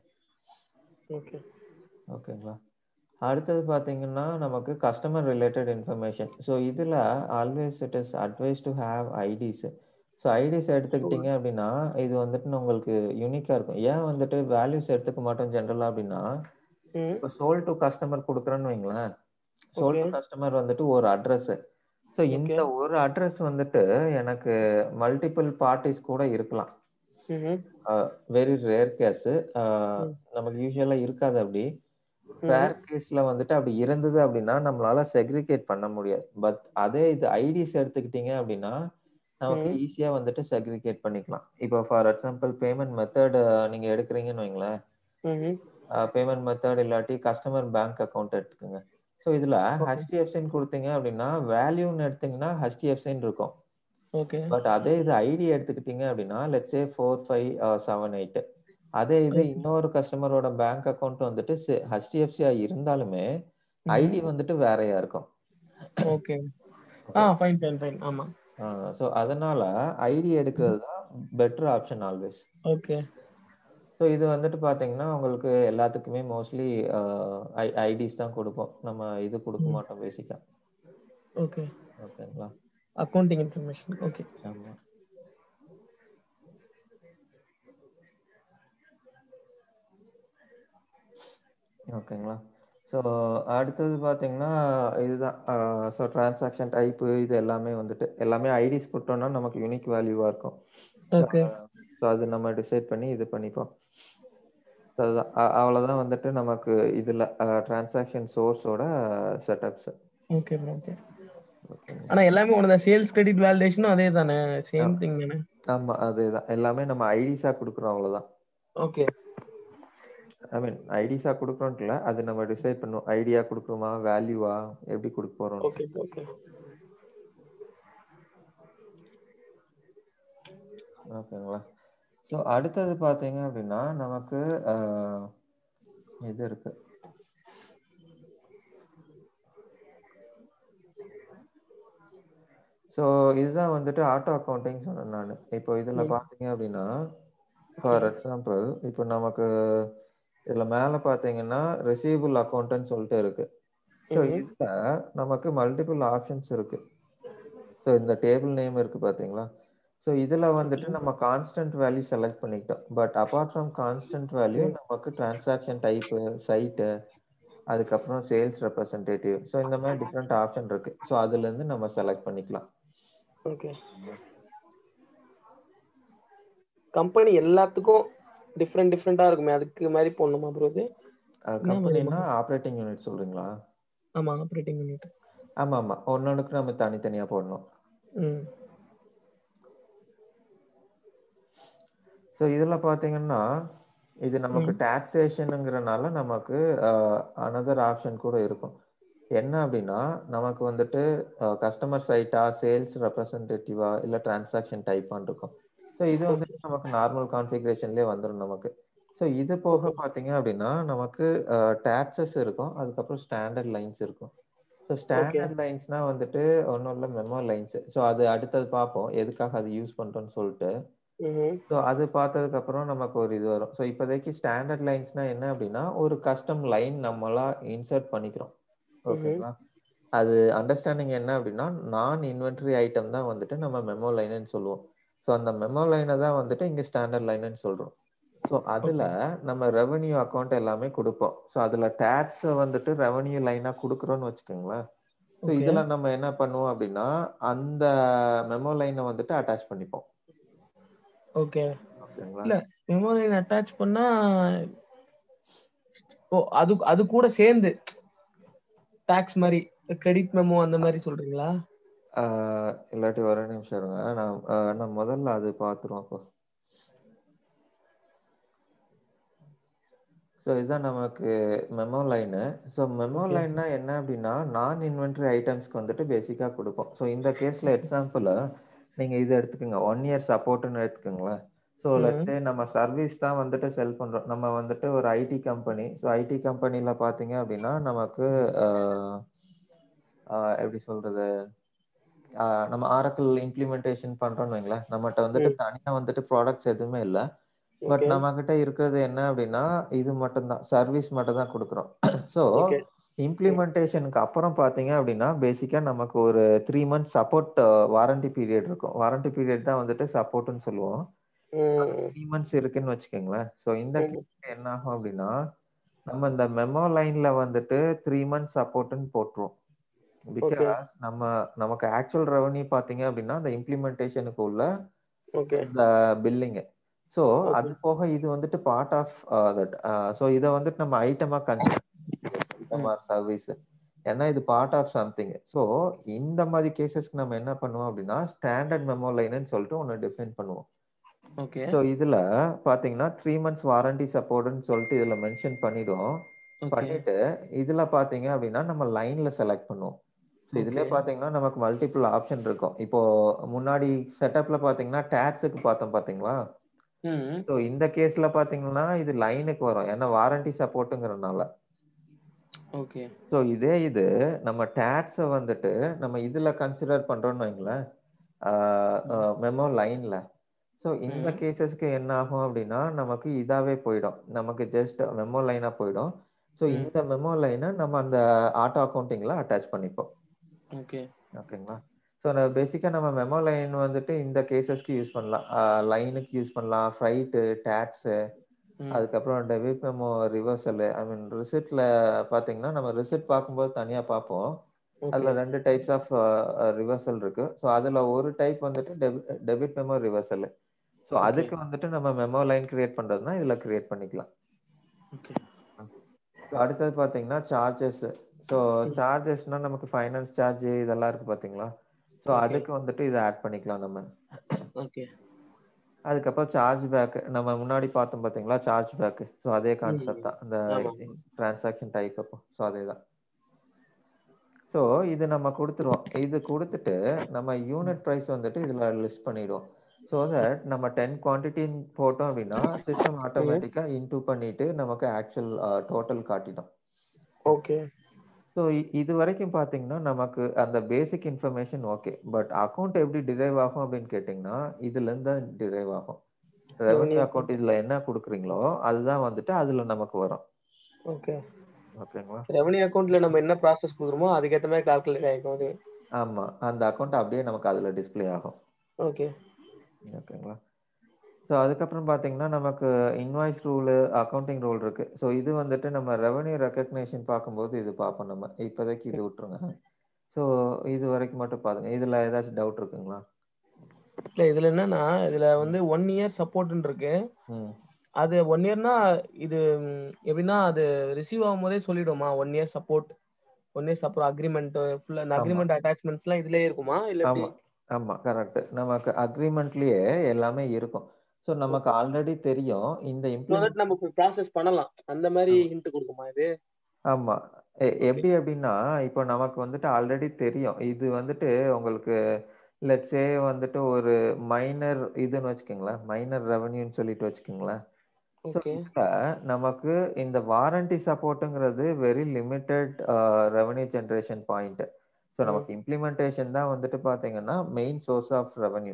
ஓகே ஓகேங்களா அடுத்தது பார்த்தீங்கன்னா நமக்கு கஸ்டமர் ரிலேட்டட் இன்ஃபர்மேஷன் ஸோ இதில் always it is advise to have IDs so IDs எடுத்துக்கிட்டீங்க அப்படின்னா இது வந்துட்டு உங்களுக்கு யூனிக்காக இருக்கும் ஏன் வந்துட்டு வேல்யூஸ் எடுத்துக்க மாட்டோம் ஜென்ரலாக அப்படின்னா இப்போ சோல் டு கஸ்டமர் கொடுக்குறேன்னு வைங்களேன் சோல் டு கஸ்டமர் வந்துட்டு ஒரு அட்ரஸ் ஸோ இந்த ஒரு அட்ரஸ் வந்துட்டு எனக்கு மல்டிபிள் பார்ட்டிஸ் கூட இருக்கலாம் வெரி ரேர் கேஸ் ம். நமக்கு யூஸ்வலா இருக்காது அப்படி ம். ரேர் கேஸ்ல வந்துட்டு அப்படி இருந்தது அப்படின்னா நம்மளால செக்ரிகேட் பண்ண முடியாது பட் அதே இது ஐடிஸ் எடுத்துக்கிட்டீங்க அப்படின்னா நமக்கு ம். ஈஸியா வந்துட்டு செக்ரிகேட் பண்ணிக்கலாம் இப்போ ஃபார் எக்ஸாம்பிள் பேமெண்ட் மெத்தட் நீங்க எடுக்கிறீங்கன்னு வைங்களேன் ம்ஹும். பேமெண்ட் மெத்தட் இல்லாட்டி கஸ்டமர் பேங்க் அக்கௌண்ட் எடுத்துக்கோங்க ஸோ இதுல Okay. ஹெச்டிஎஃப்சின்னு கொடுத்தீங்க அப்படின்னா வேல்யூன்னு எடுத்தீங்கன்னா ஹெச்டிஎஃப்சின்னு இருக்கும் ஓகே பட் அதே இது ஐடி எடுத்துக்கிட்டீங்க அப்படின்னா let's say four five seven eight அதே இது Okay. இன்னொரு கஸ்டமரோட பேங்க் அக்கௌண்ட் வந்துட்டு ஹெச்டிஎஃப்சியா இருந்தாலுமே ஐடி வந்துட்டு வேறையா இருக்கும் okay ah fine fine fine ஆமா ஸோ அதனால ஐடி எடுக்கிறது தான் better option always okay so இது வந்துட்டு பாத்தீங்கன்னா உங்களுக்கு எல்லாத்துக்குமே மோஸ்ட்லி ஐடிஸ் தான் கொடுப்போம் நம்ம இது கொடுக்க ம். மாட்டோம் பேசிக்கா ஓகே ஓகேங்களா அக்கௌண்டிங் இன்ஃபர்மேஷன் ஓகே ஆமா ஓகேங்களா ஸோ அடுத்தது பார்த்தீங்கன்னா இதுதான் ஸோ டிரான்சாக்ஷன் டைப்பு இது எல்லாமே வந்துட்டு எல்லாமே ஐடிஸ் கொடுத்தோம்னா நமக்கு யூனிக் வேல்யூவாக இருக்கும் ஓகே ஸோ அது நம்ம டிசைட் பண்ணி இது பண்ணிப்போம் ஸோ அதுதான் அ- அவ்வளவுதான் வந்துட்டு நமக்கு இதில் டிரான்சாக்ஷன் சோர்ஸோட செட்டப்ஸ் ஓகே ப்ரோ ஓகே ஆனா எல்லாமே ஒன்று தான் சேல்ஸ் கிரெடிட் வேலிடேஷனும் அதே தானே சேம் திங் தானே ஆமா அதேதான் எல்லாமே நம்ம ஐடிஸா கொடுக்குறோம் அவ்வளவுதான் ஓகே ஐ மீன் ஐடிஸா கொடுக்குறோம்ல அது நம்ம டிசைட் பண்ணுவோம் ஐடியா கொடுக்குறோமா வேல்யூவா எப்படி கொடுக்க போறோம் ஓகே ஓகே ஓகேங்களா ஸோ அடுத்தது பார்த்தீங்க அப்படின்னா நமக்கு அஹ், இது இருக்கு ஸோ இதுதான் வந்துட்டு ஆட்டோ அக்கௌண்டிங் சொன்னேன் நான் இப்போ இதில் ம். பார்த்தீங்க அப்படின்னா ஃபார் எக்ஸாம்பிள் இப்போ நமக்கு இதில் மேலே பார்த்தீங்கன்னா ரிசீவபிள் அக்கௌண்ட்னு சொல்லிட்டு இருக்கு ஸோ ம்ஹும். இதில் நமக்கு மல்டிபிள் ஆப்ஷன்ஸ் இருக்கு ஸோ இந்த டேபிள் நேம் இருக்கு பார்த்தீங்களா ஸோ இதில் வந்துட்டு நம்ம கான்ஸ்டன்ட் வேல்யூ செலக்ட் பண்ணிக்கிட்டோம் but apart from constant value நமக்கு டிரான்சாக்ஷன் டைப்பு சைட்டு அதுக்கப்புறம் சேல்ஸ் ரெப்ரசன்டேட்டிவ் ஸோ இந்த மாதிரி டிஃப்ரெண்ட் ஆப்ஷன் இருக்கு ஸோ அதுலேருந்து நம்ம செலக்ட் பண்ணிக்கலாம் ஓகே கம்பெனி எல்லாத்துக்கும் டிஃப்ரெண்ட் டிஃப்ரெண்டா இருக்குமே அதுக்கு மாதிரி போடணுமா ப்ரோ இது கம்பெனினா ஆப்ரேட்டிங் யூனிட் சொல்றீங்களா ஆமா ஆப்ரேட்டிங் யூனிட் ஆமா ஆமா ஒன்னொன்னுக்கு நம்ம தனித்தனியா போடணும் ம் ஸோ இதில் பார்த்தீங்கன்னா இது நமக்கு டாக்ஸேஷனுங்கிறனால நமக்கு அனதர் ஆப்ஷன் கூட இருக்கும் என்ன அப்படின்னா நமக்கு வந்துட்டு கஸ்டமர் சைட்டா சேல்ஸ் ரெப்ரசன்டேட்டிவா இல்லை டிரான்சாக்ஷன் டைப்பான்னு இருக்கும் ஸோ இது வந்துட்டு நமக்கு நார்மல் கான்ஃபிகரேஷன்லேயே வந்துடும் நமக்கு ஸோ இது போக பார்த்தீங்க அப்படின்னா நமக்கு டாக்ஸஸ் இருக்கும் அதுக்கப்புறம் ஸ்டாண்டர்ட் லைன்ஸ் இருக்கும் ஸோ ஸ்டாண்டர்ட் லைன்ஸ்னா வந்துட்டு ஒன்றும் இல்லை மெமோ லைன்ஸ் ஸோ அது அடுத்தது பார்ப்போம் எதுக்காக அது யூஸ் பண்ணுறோம்னு சொல்லிட்டு ம்ஹும். ஸோ அது பார்த்ததுக்கு அப்புறம் நமக்கு ஒரு இது வரும் ஸோ இப்போதைக்கு ஸ்டாண்டர்ட் லைன்ஸ்னா என்ன அப்படின்னா ஒரு கஸ்டம் லைன் நம்மளா இன்சர்ட் பண்ணிக்கிறோம் ஓகேங்களா அது அண்டர்ஸ்டாண்டிங் என்ன அப்படின்னா நான் இன்வென்ட்ரி ஐட்டம் தான் வந்துட்டு நம்ம மெமோ லைன்னு சொல்லுவோம் ஸோ அந்த மெமோ லைனை தான் வந்துட்டு இங்கே ஸ்டாண்டர்ட் லைன்னு சொல்றோம் ஸோ அதில் நம்ம ரெவன்யூ அக்கௌண்ட் எல்லாமே கொடுப்போம் ஸோ அதில் டேக்ஸை வந்துட்டு ரெவன்யூ லைனாக கொடுக்குறோன்னு வச்சுக்கோங்களேன் ஸோ Okay. இதில் நம்ம என்ன பண்ணுவோம் அப்படின்னா அந்த மெமோ லைனை வந்துட்டு அட்டாச் பண்ணிப்போம் ஓகே ஓகேங்களா இல்ல மெமரி அட்டாச் பண்ணா ஓ அது அது கூட சேர்ந்து டாக்ஸ் மாதிரி கிரெடிட் மெமோ அந்த மாதிரி சொல்றீங்களா ஆஹ் இல்லாட்டி ஒரு நிமிஷம் இருங்க நான் ஆஹ் நான் முதல்ல அது பார்த்துருவோம் அப்போ ஸோ இதுதான் நமக்கு memo line so memo Okay. லைன்னா என்ன அப்படின்னா நான் இன்வென்ட்ரி ஐட்டம்ஸ்க்கு வந்துட்டு பேசிக்காக கொடுப்போம் ஸோ இந்த கேஸில் எக்ஸாம்பிள் நீங்கள் இது எடுத்துக்கோங்க ஒன் இயர் சப்போர்ட்னு எடுத்துக்கோங்களேன் ஸோ ம். லெட்ஸே நம்ம சர்வீஸ் தான் வந்துட்டு செல் பண்ணுறோம் நம்ம வந்துட்டு ஒரு ஐடி கம்பெனி ஸோ ஐடி கம்பெனியில் பார்த்தீங்க அப்படின்னா நமக்கு ஆஹ் ஆஹ் எப்படி சொல்றது ஆஹ் நம்ம ஆரக்கிள் இம்ப்ளிமெண்டேஷன் பண்றோம்னு வைங்களேன் நம்மகிட்ட வந்துட்டு தனியா வந்துட்டு ப்ராடக்ட்ஸ் எதுவுமே இல்லை பட் Okay. நம்ம கிட்ட இருக்கிறது என்ன அப்படின்னா இது மட்டும்தான் சர்வீஸ் மட்டும் தான் கொடுக்குறோம் ஸோ Okay. இம்ப்ளிமெண்டேஷனுக்கு அப்புறம் பார்த்தீங்க அப்படின்னா பேசிக்காக நமக்கு ஒரு three months support warranty period இருக்கும் வாரண்டி பீரியட் தான் வந்துட்டு சப்போர்ட்னு சொல்லுவோம் ம். த்ரீ மந்த்ஸ் இருக்குன்னு வச்சுக்கோங்களேன் ஸோ இந்த ம். கேஸ்ல என்ன ஆகும் அப்படின்னா நம்ம இந்த மெமோ லைன்ல வந்துட்டு த்ரீ மந்த்ஸ் சப்போர்ட்னு போட்டுருவோம் பிகாஸ் நம்ம நமக்கு ஆக்சுவல் ரெவன்யூ பாத்தீங்க அப்படின்னா அந்த இம்ப்ளிமெண்டேஷனுக்கு உள்ள ஓகே இந்த பில்லிங் ஸோ Okay. அது போக இது வந்துட்டு பார்ட் ஆஃப் தட் ஸோ இதை வந்துட்டு நம்ம ஐட்டமா கன்சிடர் ஐட்டம் ஆர் சர்வீஸ் ஏன்னா இது பார்ட் ஆஃப் சம்திங் ஸோ இந்த மாதிரி கேசஸ்க்கு நம்ம என்ன பண்ணுவோம் அப்படின்னா ஸ்டாண்டர்ட் மெமோ லைன்னு சொல்லிட்டு ஒன்று டிஃபைன் பண்ணுவோம் ஓகே ஸோ இதுல பாத்தீங்கன்னா த்ரீ மந்த்ஸ் வாரண்டி சப்போர்ட்னு சொல்லிட்டு இதுல மென்ஷன் பண்ணிடுவோம் ஓகே பண்ணிட்டு இதுல பாத்தீங்க அப்படின்னா நம்ம லைன்ல செலக்ட் பண்ணுவோம் ஸோ இதுலயே Okay. பாத்தீங்கன்னா நமக்கு மல்டிபிள் ஆப்ஷன் இருக்கும் இப்போ முன்னாடி செட்டப்ல பாத்தீங்கன்னா டேக்ஸுக்கு பார்த்தோம் பாத்தீங்களா ம் ஸோ இந்த கேஸ்ல பாத்தீங்கன்னா இது லைனுக்கு வரும் ஏன்னா வாரண்டி சப்போர்ட்டுங்கிறனால ஓகே ஸோ இதே இது நம்ம டேக்ஸை வந்துட்டு நம்ம இதுல கன்சிடர் பண்றோம்னு வைங்களேன் மெமோ லைன்ல ஸோ இந்த ம். கேசஸ்க்கு என்ன ஆகும் அப்படின்னா நமக்கு இதாவே போயிடும் நமக்கு ஜஸ்ட் மெமோ லைனா போயிடும் ஸோ ம். இந்த மெமோ லைனை நம்ம அந்த ஆட்டோ அக்கௌண்டிங்ல அட்டாச் பண்ணிப்போம் ஓகே ஓகேங்களா ஸோ பேசிக்காக நம்ம மெமோ லைன் வந்துட்டு இந்த கேசஸ்க்கு யூஸ் பண்ணலாம் லைனுக்கு யூஸ் பண்ணலாம் ஃப்ரைட்டு டேக்ஸு ம் அதுக்கப்புறம் debit memo reversal I mean ரிசிப்ட்ல பாத்தீங்கன்னா நம்ம ரிசிப்ட் பார்க்கும்போது தனியா பார்ப்போம் அதுல ஓகே ரெண்டு டைப்ஸ் ஆஃப் ரிவர்சல் இருக்கு ஸோ அதுல ஒரு டைப் வந்துட்டு debit memo reversal so Okay. அதுக்கு வந்துட்டு நம்ம மெமோ லைன் கிரியேட் பண்றதுனா இதுல கிரியேட் பண்ணிக்கலாம் ஓகே ஸோ அடுத்தது பாத்தீங்கன்னா சார்ஜஸ் ஸோ ம். சார்ஜஸ்னா நமக்கு ஃபைனான்ஸ் சார்ஜ் இதெல்லாம் இருக்கு பாத்தீங்களா ஸோ Okay. அதுக்கு வந்துட்டு இதை ஆட் பண்ணிக்கலாம் நம்ம ஓகே அதுக்கப்புறம் சார்ஜ் பேக் நம்ம முன்னாடி பார்த்தோம் பாத்தீங்களா சார்ஜ் பேக் ஸோ அதே கான்செப்ட் தான் இந்த ஆமா. டிரான்சாக்ஷன் டைப் அப்போ ஸோ அதே தான் ஸோ இது நம்ம கொடுத்துருவோம் இது கொடுத்துட்டு நம்ம யூனிட் ப்ரைஸ் வந்துட்டு இதுல லிஸ்ட் பண்ணிடுவோம் ஸோ தட் நம்ம டென் குவான்டிட்டின்னு போட்டோம் அப்படின்னா சிஸ்டம் ஆட்டோமேட்டிக்கா இன்டூ பண்ணிட்டு நமக்கு ஆக்சுவல் டோட்டல் காட்டிடும் ஓகே ஸோ இது வரைக்கும் பார்த்தீங்கன்னா நமக்கு அந்த basic information okay but account எப்படி டிரைவ் ஆகும் அப்படின்னு கேட்டிங்கன்னா இதுலேருந்து தான் டிரைவ் ஆகும் ரெவன்யூ Revenue அக்கௌண்ட் இதில் என்ன கொடுக்குறீங்களோ அதுதான் வந்துட்டு அதில் நமக்கு வரும் ஓகே ஓகேங்களா ரெவன்யூ அக்கௌண்ட்ல நம்ம என்ன ப்ராசஸ் கொடுக்குறோமோ அதுக்கேற்ற மாதிரி கால்குலேட் ஆகிக்கும் அது ஆமாம் அந்த அக்கௌண்ட் அப்படியே நமக்கு அதில் டிஸ்ப்ளே ஆகும் ஓகே ஓகேங்களா ஸோ அதுக்கப்புறம் பார்த்தீங்கன்னா நமக்கு இன்வாய்ஸ் ரூலு அக்கௌண்டிங் ரூல் இருக்கு ஸோ இது வந்துட்டு நம்ம ரெவன்யூ ரெக்கக்னேஷன் பார்க்கும்போது இது பார்ப்போம் நம்ம இப்போதைக்கு இது விட்டுருங்க ஸோ இது வரைக்கும் மட்டும் பாருங்க இதில் ஏதாச்சும் டவுட் இருக்குங்களா இல்ல இதுல என்னன்னா இதுல வந்து ஒன் இயர் சப்போர்ட்னு இருக்கு ம் அது ஒன் இயர்னா இது ம், எப்படின்னா அது ரிசீவ் ஆகும்போதே சொல்லிடுமா one year support one year support agreement ஃபுல்லா ஆமா. அக்ரிமெண்ட் அட்டாச்மெண்ட்ஸ்லாம் இதுலயே இருக்குமா இல்ல எப்படி ஆமா ஆமா கரெக்ட் நமக்கு அக்ரிமெண்ட்லயே எல்லாமே இருக்கும் ஸோ நமக்கு ஆல்ரெடி தெரியும் இந்த So இம்ப்ளிமெண்ட் that நம்ம ப்ராசஸ் பண்ணலாம் அந்த மாதிரி ஹிண்ட் கொடுக்குமா இது ஆமா எ- எப்படி அப்படின்னா இப்போ நமக்கு வந்துட்டு ஆல்ரெடி தெரியும் இது வந்துட்டு உங்களுக்கு லெட்ஸே வந்துட்டு ஒரு மைனர் இதுன்னு வச்சுக்கோங்களேன் மைனர் ரெவன்யூன்னு சொல்லிட்டு வச்சுக்கோங்களேன் ஸோ ஓகே இதுல நமக்கு இந்த வாரண்டி சப்போர்ட்டுங்கிறது very limited revenue generation point so நமக்கு இம்ப்ளிமெண்டேஷன் தான் வந்துட்டு பாத்தீங்கன்னா main source of revenue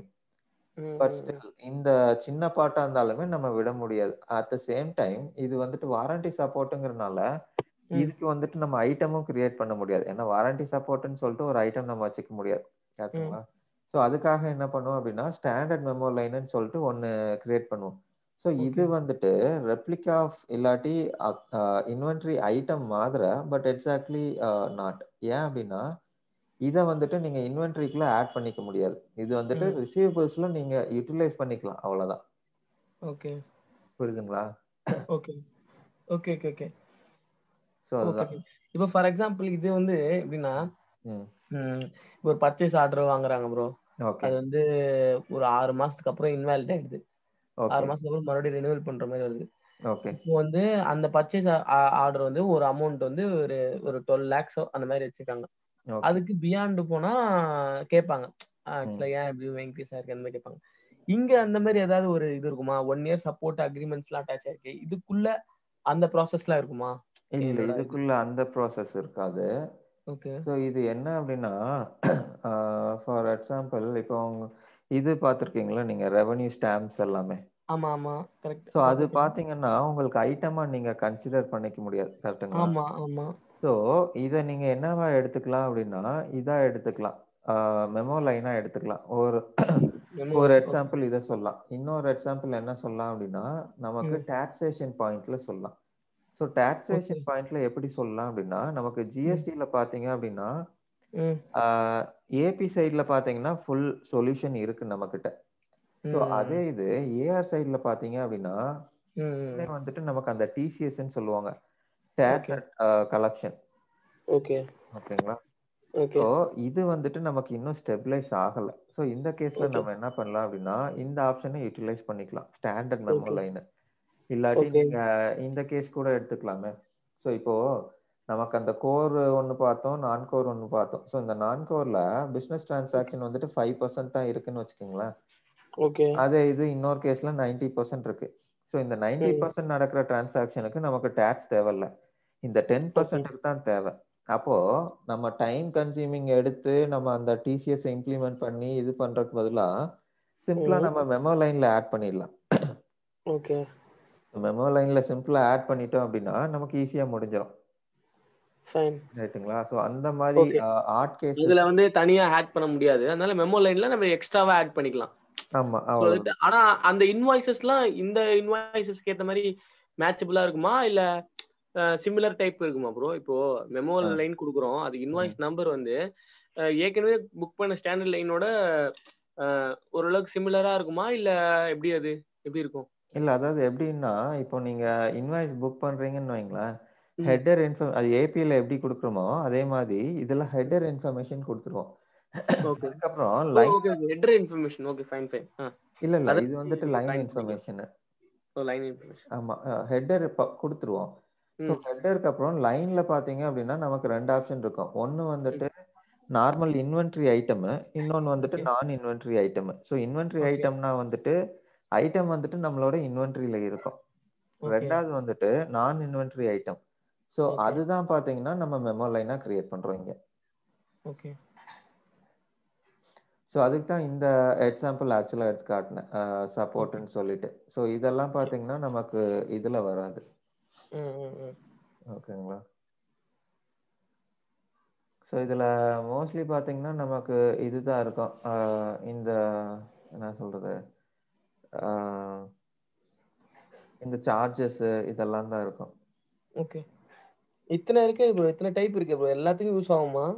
but still இந்த சின்ன பாட்டா இருந்தாலுமே நம்ம விட முடியாது அட் த சேம் டைம் இது வந்துட்டு வாரண்டி சப்போர்ட்டுங்கிறனால ம். இதுக்கு வந்துட்டு நம்ம ஐட்டமும் கிரியேட் பண்ண முடியாது ஏன்னா வாரண்டி சப்போர்ட்னு சொல்லிட்டு ஒரு ஐட்டம் நம்ம வச்சுக்க முடியாது கரெக்ட்டுங்களா ஸோ அதுக்காக என்ன பண்ணுவோம் அப்படின்னா ஸ்டாண்டர்ட் மெமோ லைன்னு சொல்லிட்டு ஒன்று கிரியேட் பண்ணுவோம் ஸோ இது வந்துட்டு ரெப்ளிகா ஆஃப் இல்லாட்டி இன்வென்ட்ரி ஐட்டம் மாதிரி பட் எக்ஸாக்ட்லி நாட் ஏன் அப்படின்னா இதை வந்துட்டு நீங்க இன்வென்ட்ரிக்குள்ள ஆட் பண்ணிக்க முடியாது இது வந்துட்டு ம். ரிசீவபிள்ஸ்ல நீங்க யூட்டிலைஸ் பண்ணிக்கலாம் அவ்வளவுதான் ஓகே புரியுதுங்களா okay okay okay okay so அதுதான் ஓகே இப்போ ஃபார் எக்ஸாம்பிள் இது வந்து எப்படின்னா ம் ம், ஒரு பர்ச்சேஸ் ஆர்டர் வாங்குறாங்க ப்ரோ ஓகே அது வந்து ஒரு ஆறு மாசத்துக்கு அப்புறம் இன்வாலிட் ஆயிடுது ஆறு ஓகே மாசத்துக்கு அப்புறம் மறுபடியும் ரினிவல் பண்ற மாதிரி வருது ஓகே இப்போ வந்து அந்த பர்ச்சேஸ் ஆர்டர் வந்து ஒரு அமௌண்ட் வந்து ஒரு ஒரு டுவெல் லேக்ஸோ அந்த மாதிரி வச்சிருக்காங்க ஓகே அதுக்கு பியாண்டு போனா கேட்பாங்க ஆக்சுவலா ஏன் இப்படி இன்க்ரீஸ் ஆயிருக்கு அந்த மாதிரி கேட்பாங்க இங்க அந்த மாதிரி ஏதாவது ஒரு இது இருக்குமா ஒன் இயர் சப்போர்ட் அக்ரிமெண்ட்ஸ் எல்லாம் அட்டாச் ஆயிருக்கு இதுக்குள்ள அந்த ப்ராசஸ்லாம் இருக்குமா இல்ல என்னோட இது. இதுக்குள்ள அந்த ப்ராசஸ் இருக்காது ஓகே ஸோ இது என்ன அப்படின்னா ஃபார் எக்ஸாம்பிள் இப்போ உங்க- இது பார்த்துருக்கீங்களா நீங்க ரெவன்யூ ஸ்டாம்ப்ஸ் எல்லாமே ஆமா ஆமா கரெக்ட் ஸோ அது பார்த்தீங்கன்னா உங்களுக்கு ஐட்டமா நீங்க கன்சிடர் பண்ணிக்க முடியாது கரெக்ட்டுங்களா ஆமா ஆமா ஸோ இதை நீங்க என்னவா எடுத்துக்கலாம் அப்படின்னா இதா எடுத்துக்கலாம் மெமோ லைனா எடுத்துக்கலாம் ஒரு Memo- ஒரு எக்ஸாம்பிள் இதை சொல்லலாம் இன்னொரு எக்ஸாம்பிள் என்ன சொல்லலாம் அப்படின்னா நமக்கு ம். டாக்ஸேஷன் பாயிண்ட்ல சொல்லலாம் ஸோ டாக்ஸேஷன் பாயிண்ட்ல எப்படி சொல்லலாம் அப்படின்னா நமக்கு ஜிஎஸ்டியில பாத்தீங்க அப்படின்னா ம் ஏபி சைட்ல பாத்தீங்கன்னா ஃபுல் சொல்யூஷன் இருக்கு நம்ம கிட்ட ஸோ அதே இது ஏஆர் சைடில் பார்த்தீங்க அப்படின்னா ம் இதுலயே வந்துட்டு நமக்கு அந்த டிசிஎஸ்ன்னு சொல்லுவாங்க டேக்ஸ் கலெக்ஷன் ஓகே ஓகேங்களா ஓகே ஸோ இது வந்துட்டு நமக்கு இன்னும் ஸ்டெபிளைஸ் ஆகல ஸோ இந்த கேஸ்ல Okay. நம்ம என்ன பண்ணலாம் அப்படின்னா இந்த ஆப்ஷனை யூட்டிலைஸ் பண்ணிக்கலாம் ஸ்டாண்டர்ட் மெமோ Okay. லைன் இல்லாட்டி Okay. நீங்க இந்த கேஸ் கூட எடுத்துக்கலாமே ஸோ இப்போ நமக்கு அந்த கோர் ஒன்று பார்த்தோம் நான் கோர் ஒன்று பார்த்தோம் ஸோ இந்த நான் கோர்ல பிசினஸ் டிரான்சாக்ஷன் வந்துட்டு ஃபைவ் பர்சன்ட் தான் இருக்குன்னு வச்சுக்கோங்களேன் ஓகே அதே இது இன்னொரு கேஸ்ல நைன்டி பர்சன்ட் இருக்கு ஸோ இந்த நைன்டி பர்சன்ட் நடக்கிற டிரான்சாக்ஷனுக்கு நமக்கு டேக்ஸ் தேவையில்ல இந்த டென் பர்சன்ட்டுக்கு தான் தேவை அப்போ நம்ம டைம் கன்சியூமிங் எடுத்து நம்ம அந்த டிசிஎஸ் இம்ப்ளிமெண்ட் பண்ணி இது பண்றதுக்கு பதிலா சிம்பிளா ம். நம்ம மெமோ லைன்ல ஆட் பண்ணிடலாம் ஓகே மெமோ லைன்ல சிம்பிளா ஆட் பண்ணிட்டோம் அப்படின்னா நமக்கு ஈஸியா முடிஞ்சிடும் ஃபைன் ரைட்டுங்களா ஸோ அந்த மாதிரி Okay. ஆர்ட் கேஸ் இதுல வந்து தனியா ஆட் பண்ண முடியாது அதனால மெமோ லைன்ல நம்ம எக்ஸ்ட்ராவா ஆட் பண்ணிக்கலாம் ஆமா So, அவ்வளவு அது- ஆனா அந்த இன்வாய்சஸ்லாம் இந்த இன்வாய்சஸ்க்கு ஏத்த மாதிரி மேட்சபிளா இருக்குமா இல்ல சிமிலர் டைப் இருக்குமா ப்ரோ இப்போ மெமோ ஆ. லைன் கொடுக்குறோம் அது இன்வாய்ஸ் நம்பர் வந்து அஹ், ஏற்கனவே புக் பண்ண ஸ்டாண்டர்ட் லைனோட ஓரளவுக்கு சிமிலரா இருக்குமா இல்ல எப்படி அது எப்படி இருக்கும் இல்ல அதாவது எப்படின்னா இப்போ நீங்க இன்வாய்ஸ் புக் பண்றீங்கன்னு வைங்களேன் ம். ஹெட்டர் இன்ஃபர் அது ஏபிஐல எப்படி கொடுக்குறோமோ அதே மாதிரி இதுல ஹெட்டர் இன்ஃபர்மேஷன் கொடுத்துருவோம் ஓகே அதுக்கப்புறம் line okay header information okay fine fine ah இல்ல இல்ல அதாவது இது வந்துட்டு line line information oh line information ஆமா ஹெட்டர் கொடுத்துருவோம் ஸோ ம் ஹெட்டருக்கு அப்புறம் லைன்ல பாத்தீங்க அப்படின்னா நமக்கு ரெண்டு ஆப்ஷன் இருக்கும் ஒன்னு வந்துட்டு நார்மல் இன்வென்ட்ரி ஐட்டம் இன்னொன்னு வந்துட்டு Okay. நான் inventory item so inventory Okay. ஐட்டம்னா வந்துட்டு ஐட்டம் வந்துட்டு நம்மளோட இன்வென்ட்ரியில இருக்கும் ஓகே ரெண்டாவது வந்துட்டு நான் இன்வென்ட்ரி ஐட்டம் ஸோ Okay. அதுதான் பாத்தீங்கன்னா நம்ம மெமோ லைனா கிரியேட் பண்றோம் இங்க ஓகே ஸோ அதுக்கு தான் இந்த எக்ஸாம்பிள் ஆக்சுவலாக எடுத்து காட்டினேன் சப்போர்ட்னு சொல்லிட்டு ஸோ இதெல்லாம் பார்த்தீங்கன்னா நமக்கு இதில் வராது ம் ம் ம் ஓகேங்களா ஸோ இதில் மோஸ்ட்லி பார்த்தீங்கன்னா நமக்கு இதுதான் இருக்கும் ஆஹ் இந்த என்ன சொல்றது ஆஹ் இந்த சார்ஜஸ் இதெல்லாம் தான் இருக்கும் ஓகே இத்தனை இருக்கு ப்ரோ இத்தனை டைப் இருக்கு ப்ரோ எல்லாத்துக்கும் யூஸ் ஆகுமா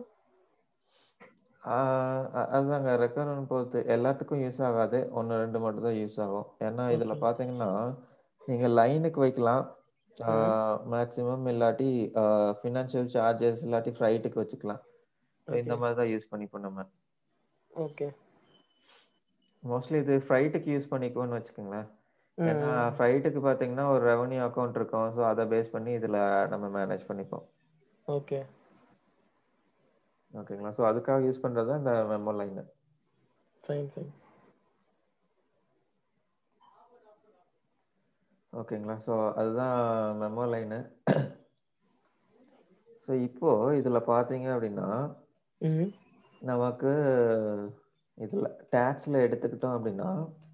ஆஹ் அ- அதுதாங்க ரெக்குவயர்மெண்ட் பொறுத்து எல்லாத்துக்கும் யூஸ் ஆகாது ஒன்று ரெண்டு மட்டும் தான் யூஸ் ஆகும் ஏன்னா இதில் Okay. பார்த்தீங்கன்னா நீங்கள் லைனுக்கு வைக்கலாம் மேக்ஸிமம் இல்லாட்டி ஃபினான்ஷியல் சார்ஜஸ் இல்லாட்டி ஃப்ரைட்டுக்கு வச்சுக்கலாம் So, இந்த Okay. மாதிரி தான் யூஸ் பண்ணிப்போம் நம்ம ஓகே மோஸ்ட்லி இது ஃப்ரைட்டுக்கு யூஸ் பண்ணிக்குவோம்னு வச்சுக்கோங்களேன் ஏன்னா ம் ஃப்ரைட்டுக்கு பார்த்தீங்கன்னா ஒரு ரெவன்யூ அக்கௌண்ட் இருக்கும் ஸோ அதை பேஸ் பண்ணி இதில் நம்ம மேனேஜ் பண்ணிப்போம் ஓகே ஓகேங்களா ஸோ அதுக்காக யூஸ் பண்ணுறது தான் இந்த மெமோ லைன் ஃபைன் ஃபைன் ஓகேங்களா ஸோ அதுதான் மெமோ லைனு ஸோ இப்போ இதில் பார்த்தீங்க அப்படின்னா ம் நமக்கு இதில் டேக்ஸில் எடுத்துக்கிட்டோம் அப்படின்னா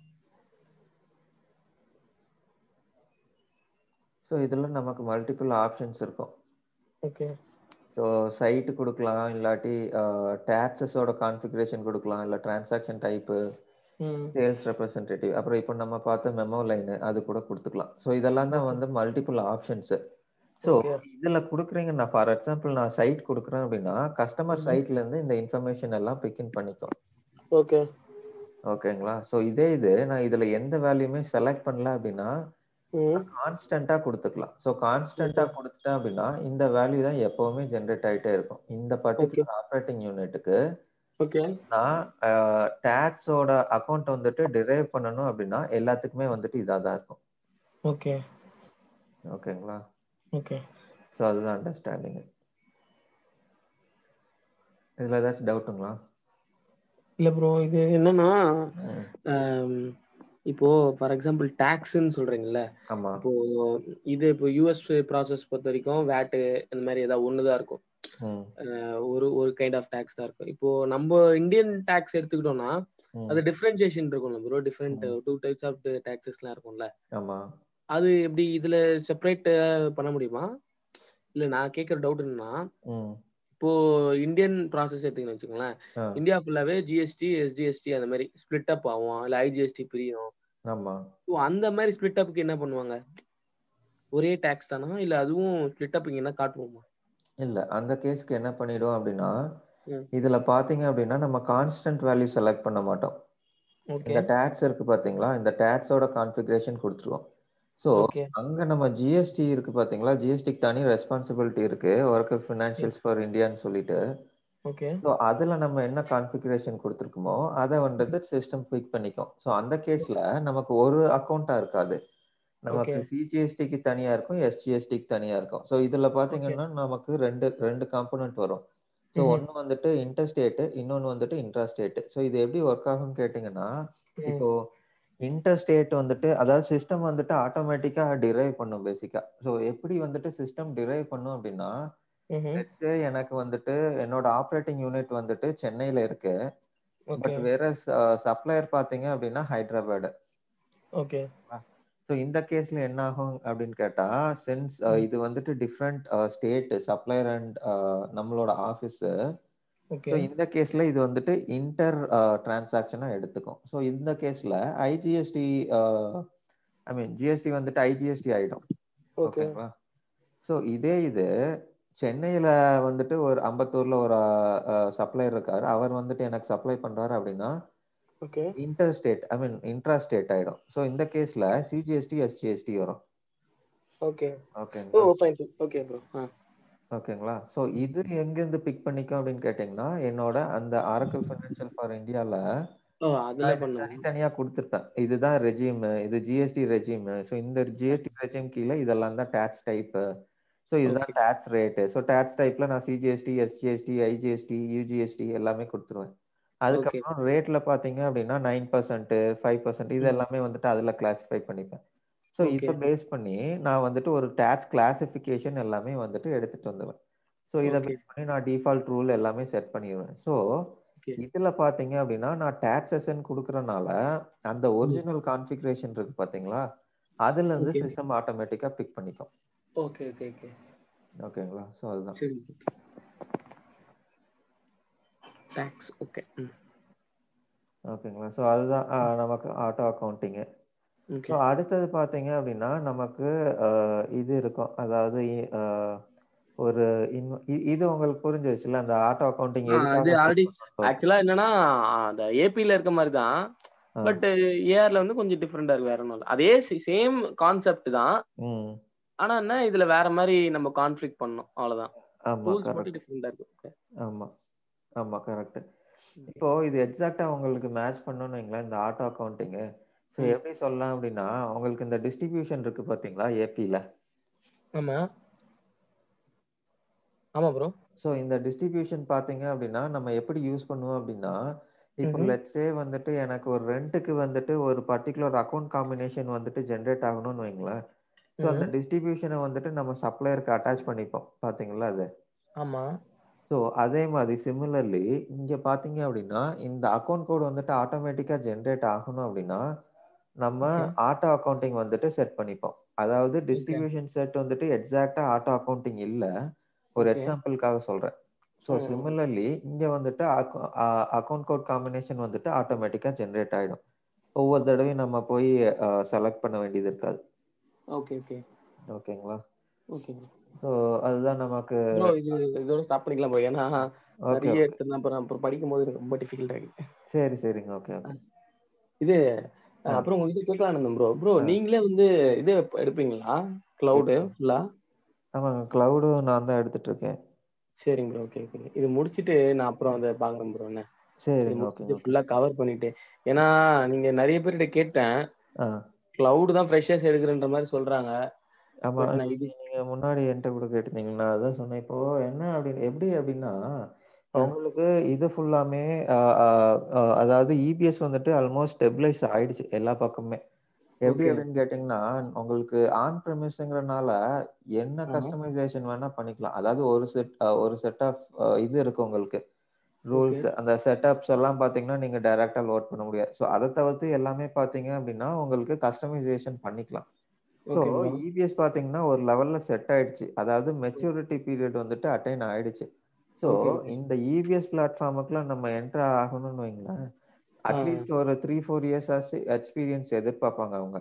ஸோ இதில் நமக்கு மல்டிபிள் ஆப்ஷன்ஸ் இருக்கும் ஓகே ஸோ சைட்டு கொடுக்கலாம் இல்லாட்டி டேக்ஸஸோட கான்ஃபிகரேஷன் கொடுக்கலாம் இல்லை டிரான்சாக்ஷன் டைப்பு ம் சேல்ஸ் ரெப்ரசன்டேட்டிவ் அப்புறம் இப்போ நம்ம பார்த்த மெமோ லைனு அது கூட கொடுத்துக்கலாம் ஸோ இதெல்லாம் தான் வந்து மல்டிபிள் ஆப்ஷன்ஸு ஸோ Okay. இதில் கொடுக்குறீங்க நான் ஃபார் எக்ஸாம்பிள் நான் சைட் கொடுக்குறேன் அப்படின்னா கஸ்டமர் சைட்ல இருந்து இந்த இன்ஃபர்மேஷன் எல்லாம் பிக்இன் பண்ணிக்கும் ஓகே ஓகேங்களா ஸோ இதே இது நான் இதில் எந்த வேல்யூமே செலக்ட் பண்ணல அப்படின்னா ம் கான்ஸ்டன்டா கொடுத்துக்கலாம் ஸோ கான்ஸ்டன்டா கொடுத்துட்டேன் அப்படின்னா இந்த வேல்யூ தான் எப்பவுமே ஜென்ரேட் ஆயிட்டே இருக்கும் இந்த பர்டிகுலர் ஆப்ரேட்டிங் யூனிட்டுக்கு ஓகே நான் டேக்ஸோட அக்கௌண்ட் வந்துட்டு டிரைவ் பண்ணணும் அப்படின்னா எல்லாத்துக்குமே வந்துட்டு இதாக தான் இருக்கும் ஓகே ஓகேங்களா ஓகே ஸோ அதுதான் அண்டர்ஸ்டாண்டிங் இதில் ஏதாச்சும் டவுட்டுங்களா இல்ல ப்ரோ இது என்னன்னா ம். ஆம், இப்போ ஃபார் எக்ஸாம்பிள் டாக்ஸ்ன்னு சொல்றீங்கல்ல ஆமா இப்போ இது இப்போ யூஎஸ் ப்ராசஸ் பொறுத்த வரைக்கும் வேட்டு இந்த மாதிரி ஏதாவது ஒன்று தான் இருக்கும் ம் அஹ் ஒரு ஒரு கைண்ட் ஆஃப் டாக்ஸ் தான் இருக்கும் இப்போ நம்ம இந்தியன் டாக்ஸ் எடுத்துக்கிட்டோம்னா ம். அது டிஃபரன்சியேஷன் இருக்கும்ல bro different two types of டாக்ஸஸ்லாம் இருக்கும்ல ஆமா அது எப்படி இதுல செப்பரேட் பண்ண முடியுமா இல்ல நான் கேட்குற டவுட் என்னன்னா ம் இப்போ இந்தியன் ப்ராசஸ் எடுத்துக்கணும் வச்சுக்கோங்களேன் ஆ இந்தியா ஃபுல்லாவே ஜிஎஸ்டி எஸ்ஜிஎஸ்டி அந்த மாதிரி ஸ்பிளிட் அப் ஆகும் இல்ல ஐஜிஎஸ்டி பிரியும் ஆமா ஸோ அந்த மாதிரி ஸ்பிளிட் அப்புக்கு என்ன பண்ணுவாங்க ஒரே டாக்ஸ் தானா இல்ல அதுவும் ஸ்பிளிட் அப் இங்க என்ன காட்டுவோமா இல்ல அந்த கேஸ்க்கு என்ன பண்ணிடுவோம் அப்படின்னா ம். இதுல பாத்தீங்க அப்படின்னா நம்ம கான்ஸ்டன்ட் வேல்யூ செலக்ட் பண்ண மாட்டோம் ஓகே இந்த டேக்ஸ் இருக்கு பாத்தீங்களா இந்த டேக்ஸோட கான்ஃபிகரேஷன் கொடுத்துருவோம் ஸோ ஓகே அங்க நம்ம ஜிஎஸ்டி இருக்கு பாத்தீங்களா ஜிஎஸ்டிக்கு தனி ரெஸ்பான்சிபிலிட்டி இருக்கு ஒர்க்கர் ஃபினான்ஷியல்ஸ் ஃபார் இந்தியான்னு சொல்லிட்டு ஓகே ஸோ அதுல நம்ம என்ன கான்ஃபிகரேஷன் கொடுத்துருக்கோமோ அதை வந்துட்டு சிஸ்டம் பிக் பண்ணிக்கும் ஸோ அந்த கேஸ்ல நமக்கு ஒரு அக்கௌண்டா இருக்காது நமக்கு சிஜிஎஸ்டிக்கு தனியா இருக்கும் எஸ்ஜிஎஸ்டிக்கு தனியா இருக்கும் ஸோ இதுல பாத்தீங்கன்னா நமக்கு ரெண்டு ரெண்டு காம்பனன்ட் வரும் ஸோ ஒன்னு வந்துட்டு இன்டர்ஸ்டேட் இன்னொன்னு வந்துட்டு இன்ட்ராஸ்டேட் ஸோ இது எப்படி ஒர்க் ஆகும்னு கேட்டீங்கன்னா இப்போ இன்டர்ஸ்டேட் வந்துட்டு அதாவது சிஸ்டம் வந்துட்டு ஆட்டோமேட்டிக்கா டிரைவ் பண்ணும் பேசிக்கா ஸோ எப்படி வந்துட்டு சிஸ்டம் டிரைவ் பண்ணும் அப்படின்னா லெட்ஸே எனக்கு வந்துட்டு என்னோட ஆப்ரேட்டிங் யூனிட் வந்துட்டு சென்னையில இருக்கு பட் வேற சப்ளையர் பாத்தீங்க அப்படின்னா ஹைதராபாத் ஓகே ஸோ இந்த கேஸ்ல என்ன ஆகும் அப்படின்னு கேட்டா சென்ஸ் இது வந்துட்டு டிஃப்ரெண்ட் ஸ்டேட் சப்ளையர் அண்ட் நம்மளோட ஆஃபீஸ் ஸோ இந்த கேஸ்ல இது வந்துட்டு இன்டர் டிரான்சாக்ஷனா எடுத்துக்கும் ஸோ இந்த கேஸ்ல ஐஜிஎஸ்டி ஐ மீன் ஜிஎஸ்டி வந்துட்டு ஐஜிஎஸ்டி ஆயிடும் ஓகேங்களா ஸோ இதே இது சென்னையில வந்துட்டு ஒரு அம்பத்தூர்ல ஒரு சப்ளையர் இருக்காரு அவர் வந்துட்டு எனக்கு சப்ளை பண்றாரு அப்படின்னா inter state I mean intra state ஆயிடும் ஸோ இந்த கேஸ்ல சிஜிஎஸ்டி எஸ்ஜிஎஸ்டி வரும் ஓகே ஓகே ஓகேங்களா ஸோ இது எங்கிருந்து பிக் பண்ணிக்கும் அப்படின்னு கேட்டீங்கன்னா என்னோட அந்த ஆரக்கல் ஃபைனான்சியல் ஃபார் இந்தியால தனித்தனியா கொடுத்துருப்பேன் இதுதான் ரெஜிம் இது ஜிஎஸ்டி ரெஜிம் ஸோ இந்த ஜிஎஸ்டி ரெஜிம் கீழே இதெல்லாம் தான் டேக்ஸ் டைப் ஸோ இதுதான் டேக்ஸ் ரேட்டு ஸோ டேக்ஸ் டைப்ல நான் சிஜிஎஸ்டி எஸ்ஜிஎஸ்டி ஐஜிஎஸ்டி யூஜிஎஸ்டி எல்லாமே கொடுத்துருவேன் அதுக்கப்புறம் ரேட்ல பாத்தீங்க அப்படின்னா நைன் பர்சன்ட் ஃபைவ் பர்சன்ட் இது எல்லாமே வந்துட்டு அதுல கிளாசிஃபை பண்ணிப்பேன் ஸோ இப்போ பேஸ் பண்ணி நான் வந்துட்டு ஒரு டேக்ஸ் கிளாசிஃபிகேஷன் எல்லாமே வந்துட்டு எடுத்துட்டு வந்துடுவேன் ஸோ இதை பேஸ் பண்ணி நான் டிஃபால்ட் ரூல் எல்லாமே செட் பண்ணிடுவேன் ஸோ இதுல பாத்தீங்க அப்படின்னா நான் டாக்ஸேஷன் கொடுக்கறனால அந்த ஒரிஜினல் கான்ஃபிகரேஷன் இருக்கு பாத்தீங்களா அதுல இருந்து சிஸ்டம் ஆட்டோமேட்டிக்கா பிக் பண்ணிக்கும் ஓகே ஓகே ஓகே ஓகேங்களா ஸோ அதுதான் டாக்ஸ் ஓகே ஓகேங்களா ஸோ அதுதான் நமக்கு ஆட்டோ அக்கௌண்டிங்கு ஸோ அடுத்தது பார்த்தீங்க அப்படின்னா நமக்கு இது இருக்கும் அதாவது ஒரு இது உங்களுக்கு புரிஞ்சிருச்சுல அந்த ஆட்டோ அக்கௌண்டிங் அது ஆல்ரெடி ஆக்சுவலா என்னன்னா அந்த ஏபில இருக்க மாதிரி தான் பட் ஏஆர்ல வந்து கொஞ்சம் டிஃப்ரெண்டா இருக்கு வேற ஒன்றும் அதே சேம் கான்செப்ட் தான் ஆனா என்ன இதுல வேற மாதிரி நம்ம கான்ஃபிளிக் பண்ணோம் அவ்வளவுதான் ஆமா மட்டும் டிஃப்ரெண்டா இருக்கு ஆமா ஆமா கரெக்ட் இப்போ இது எக்ஸாக்டா உங்களுக்கு மேட்ச் பண்ணணும்னு வைங்களேன் இந்த ஆட்டோ அக்கௌண்டிங் ஸோ எப்படி சொல்லலாம் அப்படின்னா உங்களுக்கு இந்த டிஸ்ட்ரிபியூஷன் இருக்கு பாத்தீங்களா ஏபில ஆமா ஆமா ப்ரோ ஸோ இந்த டிஸ்ட்ரிபியூஷன் பாத்தீங்க அப்படின்னா நம்ம எப்படி யூஸ் பண்ணுவோம் அப்படின்னா இப்போ லெட்ஸே வந்துட்டு எனக்கு ஒரு ரெண்ட்டுக்கு வந்துட்டு ஒரு பர்டிகுலர் அக்கௌண்ட் காம்பினேஷன் வந்துட்டு ஜென்ரேட் ஆகணும்னு வைங்களேன் ஸோ அந்த டிஸ்ட்ரிபியூஷனை வந்துட்டு நம்ம சப்ளையருக்கு அட்டாச் பண்ணிப்போம் பாத்தீங்களா அது ஆமா ஸோ அதே மாதிரி சிமிலர்லி இங்க பாத்தீங்க அப்படின்னா இந்த அக்கௌண்ட் கோட் வந்துட்டு ஆட்டோமேட்டிக்கா ஜென்ரேட் ஆகணும் அப்படின்னா நம்ம ஆட்டோ அக்கௌண்டிங் வந்துட்டு செட் பண்ணிப்போம் அதாவது டிஸ்ட்ரிபியூஷன் செட் வந்துட்டு எக்ஸாக்டா ஆட்டோ அக்கௌண்டிங் இல்ல ஒரு எக்ஸாம்பிளுக்காக சொல்றேன் ஸோ சிமிலர்லி இங்க வந்துட்டு அக்கௌண்ட் கோட் காம்பினேஷன் வந்துட்டு ஆட்டோமேட்டிக்கா ஜென்ரேட் ஆயிடும் ஒவ்வொரு தடவையும் நம்ம போய் செலக்ட் பண்ண வேண்டியது இருக்காது ஓகே ஓகே ஓகேங்களா ஓகே ஸோ அதுதான் நமக்கு இது இதோட ஸ்டாப் பண்ணிக்கலாம் ப்ரோ ஏன்னா நிறைய எடுத்து அப்புறம் அப்புறம் படிக்கும் போது எனக்கு ரொம்ப டிஃபிகல்ட் ஆகிடுது சரி சரிங்க ஓகே ஓகே இது அப்புறம் இது கேட்கலாம் ப்ரோ ப்ரோ நீங்களே வந்து இது எடுப்பீங்களா கிளவுடு ஃபுல்லா ஆமாங்க கிளவுடும் நான் தான் எடுத்துட்டு இருக்கேன் சரிங்க ப்ரோ ஓகே ஓகே இது முடிச்சிட்டு நான் அப்புறம் அதை பாக்குறேன் ப்ரோ என்ன சரிங்க ஓகே ஃபுல்லா கவர் பண்ணிட்டு ஏன்னா நீங்க நிறைய பேர்கிட்ட கேட்டேன் கிளவுட் தான் ஃப்ரெஷர்ஸ் எடுக்கிறன்ற மாதிரி சொல்றாங்க ஆமா நீங்க முன்னாடி என்கிட்ட கூட கேட்டிருந்தீங்கன்னா அதான் சொன்னேன் இப்போ என்ன அப்படின்னு எப்படி அப்படின்னா உங்களுக்கு இது ஃபுல்லாமே அதாவது இபிஎஸ் வந்துட்டு ஆல்மோஸ்ட் ஸ்டெபிளைஸ் ஆயிடுச்சு எல்லா பக்கமே எப்படி அப்படின்னு கேட்டீங்கன்னா உங்களுக்கு ஆன் ப்ரெமிஸ்ங்கிறனால என்ன கஸ்டமைசேஷன் வேணா பண்ணிக்கலாம் அதாவது ஒரு செட் ஒரு செட் ஆஃப் இது இருக்கு உங்களுக்கு ரூல்ஸ் அந்த செட்டப்ஸ் எல்லாம் பாத்தீங்கன்னா நீங்க டைரக்டா லோட் பண்ண முடியாது ஸோ அதை தவிர்த்து எல்லாமே பாத்தீங்க அப்படின்னா உங்களுக்கு கஸ்டமைசேஷன் பண்ணிக்கலாம் ஸோ இபிஎஸ் பாத்தீங்கன்னா ஒரு லெவல்ல செட் ஆயிடுச்சு அதாவது மெச்சூரிட்டி பீரியட் வந்துட்டு அட்டைன் ஆயிடுச்சு ஸோ இந்த இபிஎஸ் பிளாட்ஃபார்முக்குலாம் நம்ம என்டர் ஆகணும்னு வைங்களேன் அட்லீஸ்ட் ஒரு த்ரீ ஃபோர் இயர்ஸ் ஆச்சு எக்ஸ்பீரியன்ஸ் எதிர்பார்ப்பாங்க அவங்க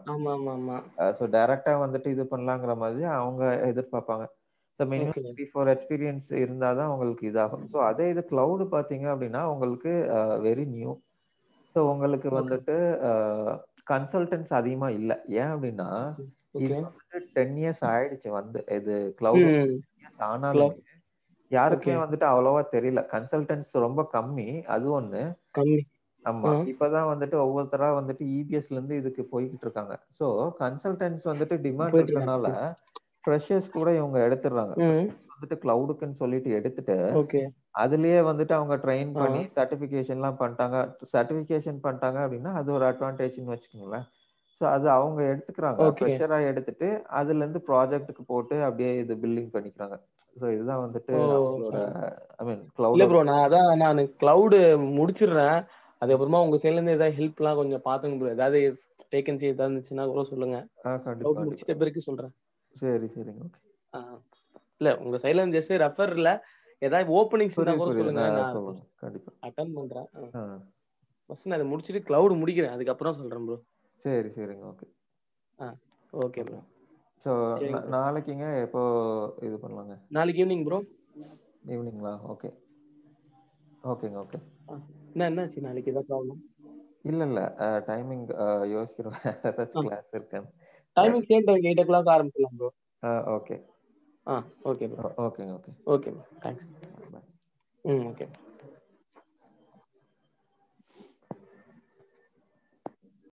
ஸோ டைரக்டா வந்துட்டு இது பண்ணலாங்கிற மாதிரி அவங்க எதிர்பார்ப்பாங்க so minimum three four experience இருந்தால் தான் உங்களுக்கு இதாகும் ஸோ அதே இது கிளவுடு பார்த்தீங்க அப்படின்னா உங்களுக்கு வெரி நியூ ஸோ உங்களுக்கு Okay. வந்துட்டு கன்சல்டன்ஸ் அதிகமா இல்ல ஏன் அப்படின்னா இது ஓகே வந்துட்டு டென் இயர்ஸ் ஆயிடுச்சு வந்து இது கிளவுட் ம் இயர்ஸ் ஆனாலுமே யாருக்குமே Okay. வந்துட்டு அவ்வளவா தெரியல கன்சல்டன்ஸ் ரொம்ப கம்மி அது ஒண்ணு கம்மி ஆமா ஆ. இப்பதான் வந்துட்டு ஒவ்வொருத்தரா வந்துட்டு இபிஎஸ்ல இருந்து இதுக்கு போய்கிட்டு இருக்காங்க சோ கன்சல்டன்ஸ் வந்துட்டு டிமாண்ட் போயிட்டு இருக்கறனால ஃப்ரெஷர்ஸ் கூட இவங்க எடுத்துடுறாங்க ம் வந்துட்டு கிளவுடுக்குன்னு சொல்லிட்டு எடுத்துட்டு ஓகே அதுலயே வந்துட்டு அவங்க ட்ரெயின் ஆ. பண்ணி சர்டிபிகேஷன் எல்லாம் பண்ணிட்டாங்க சர்டிபிகேஷன் பண்ணிட்டாங்க அப்படின்னா அது ஒரு அட்வான்டேஜ்னு வச்சுக்கோங்களேன் ஸோ அது அவங்க எடுத்துக்கிறாங்க Okay. ஃப்ரெஷரா எடுத்துட்டு அதுல இருந்து ப்ராஜெக்ட்டுக்கு போட்டு அப்படியே இது பில்டிங் பண்ணிக்கிறாங்க ஸோ இதுதான் வந்துட்டு ஓ, அவங்களோட ஐ மீன் இல்ல கிளவுட் ப்ரோ நான் அதான் நான் கிளவுடு முடிச்சிடுறேன் அதுக்கப்புறமா உங்க சைட்ல இருந்து ஏதாவது ஹெல்ப்லாம் கொஞ்சம் பாத்துங்க ப்ரோ ஏதாவது வேகன்சி ஏதாவது இருந்துச்சுன்னா கூட சொல்லுங்க ஆ கண்டிப்பா கிளவுட் கண்டிப்பா முடிச்சிட்ட பிறகு சொல்றேன் சரி சரிங்க ஓகே ஆ. இல்ல உங்க சைட்ல இருந்து ஜஸ்ட் ரெஃபர் இல்ல ஏதாவது ஓப்பனிங்ஸ் இருந்தா புரியுது கூட புரியுது சொல்லுங்க நான் நான் சொல்லுங்க கண்டிப்பா அட்டன் பண்றேன் ஆ ஃபர்ஸ்ட் நான் இதை முடிச்சிட்டு கிளவுட் முடிக்கிறேன் அதுக்கப்புறம் சொல்றேன் ப்ரோ சரி சரிங்க ஓகே ஓகே ப்ரோ ஸோ சரிங்க bro. நாளைக்குங்க எப்போ இது பண்ணலாங்க நாளைக்கு ஈவினிங் ப்ரோ ஈவினிங்களா ஓகே ஓகேங்க ஓகே என்ன என்னாச்சு நாளைக்கு ஏதாவது ப்ராப்ளம் இல்ல இல்ல டைமிங் யோசிக்கிறோம் ஏதாச்சும் ஆ. கிளாஸ் இருக்கான்னு timing same time eight o'clock ஆரம்பிச்சிடலாம் ப்ரோ ஓகே ஆ ஓகே ப்ரோ ஓகேங்க okay okay bro thanks bye ம் ஓகே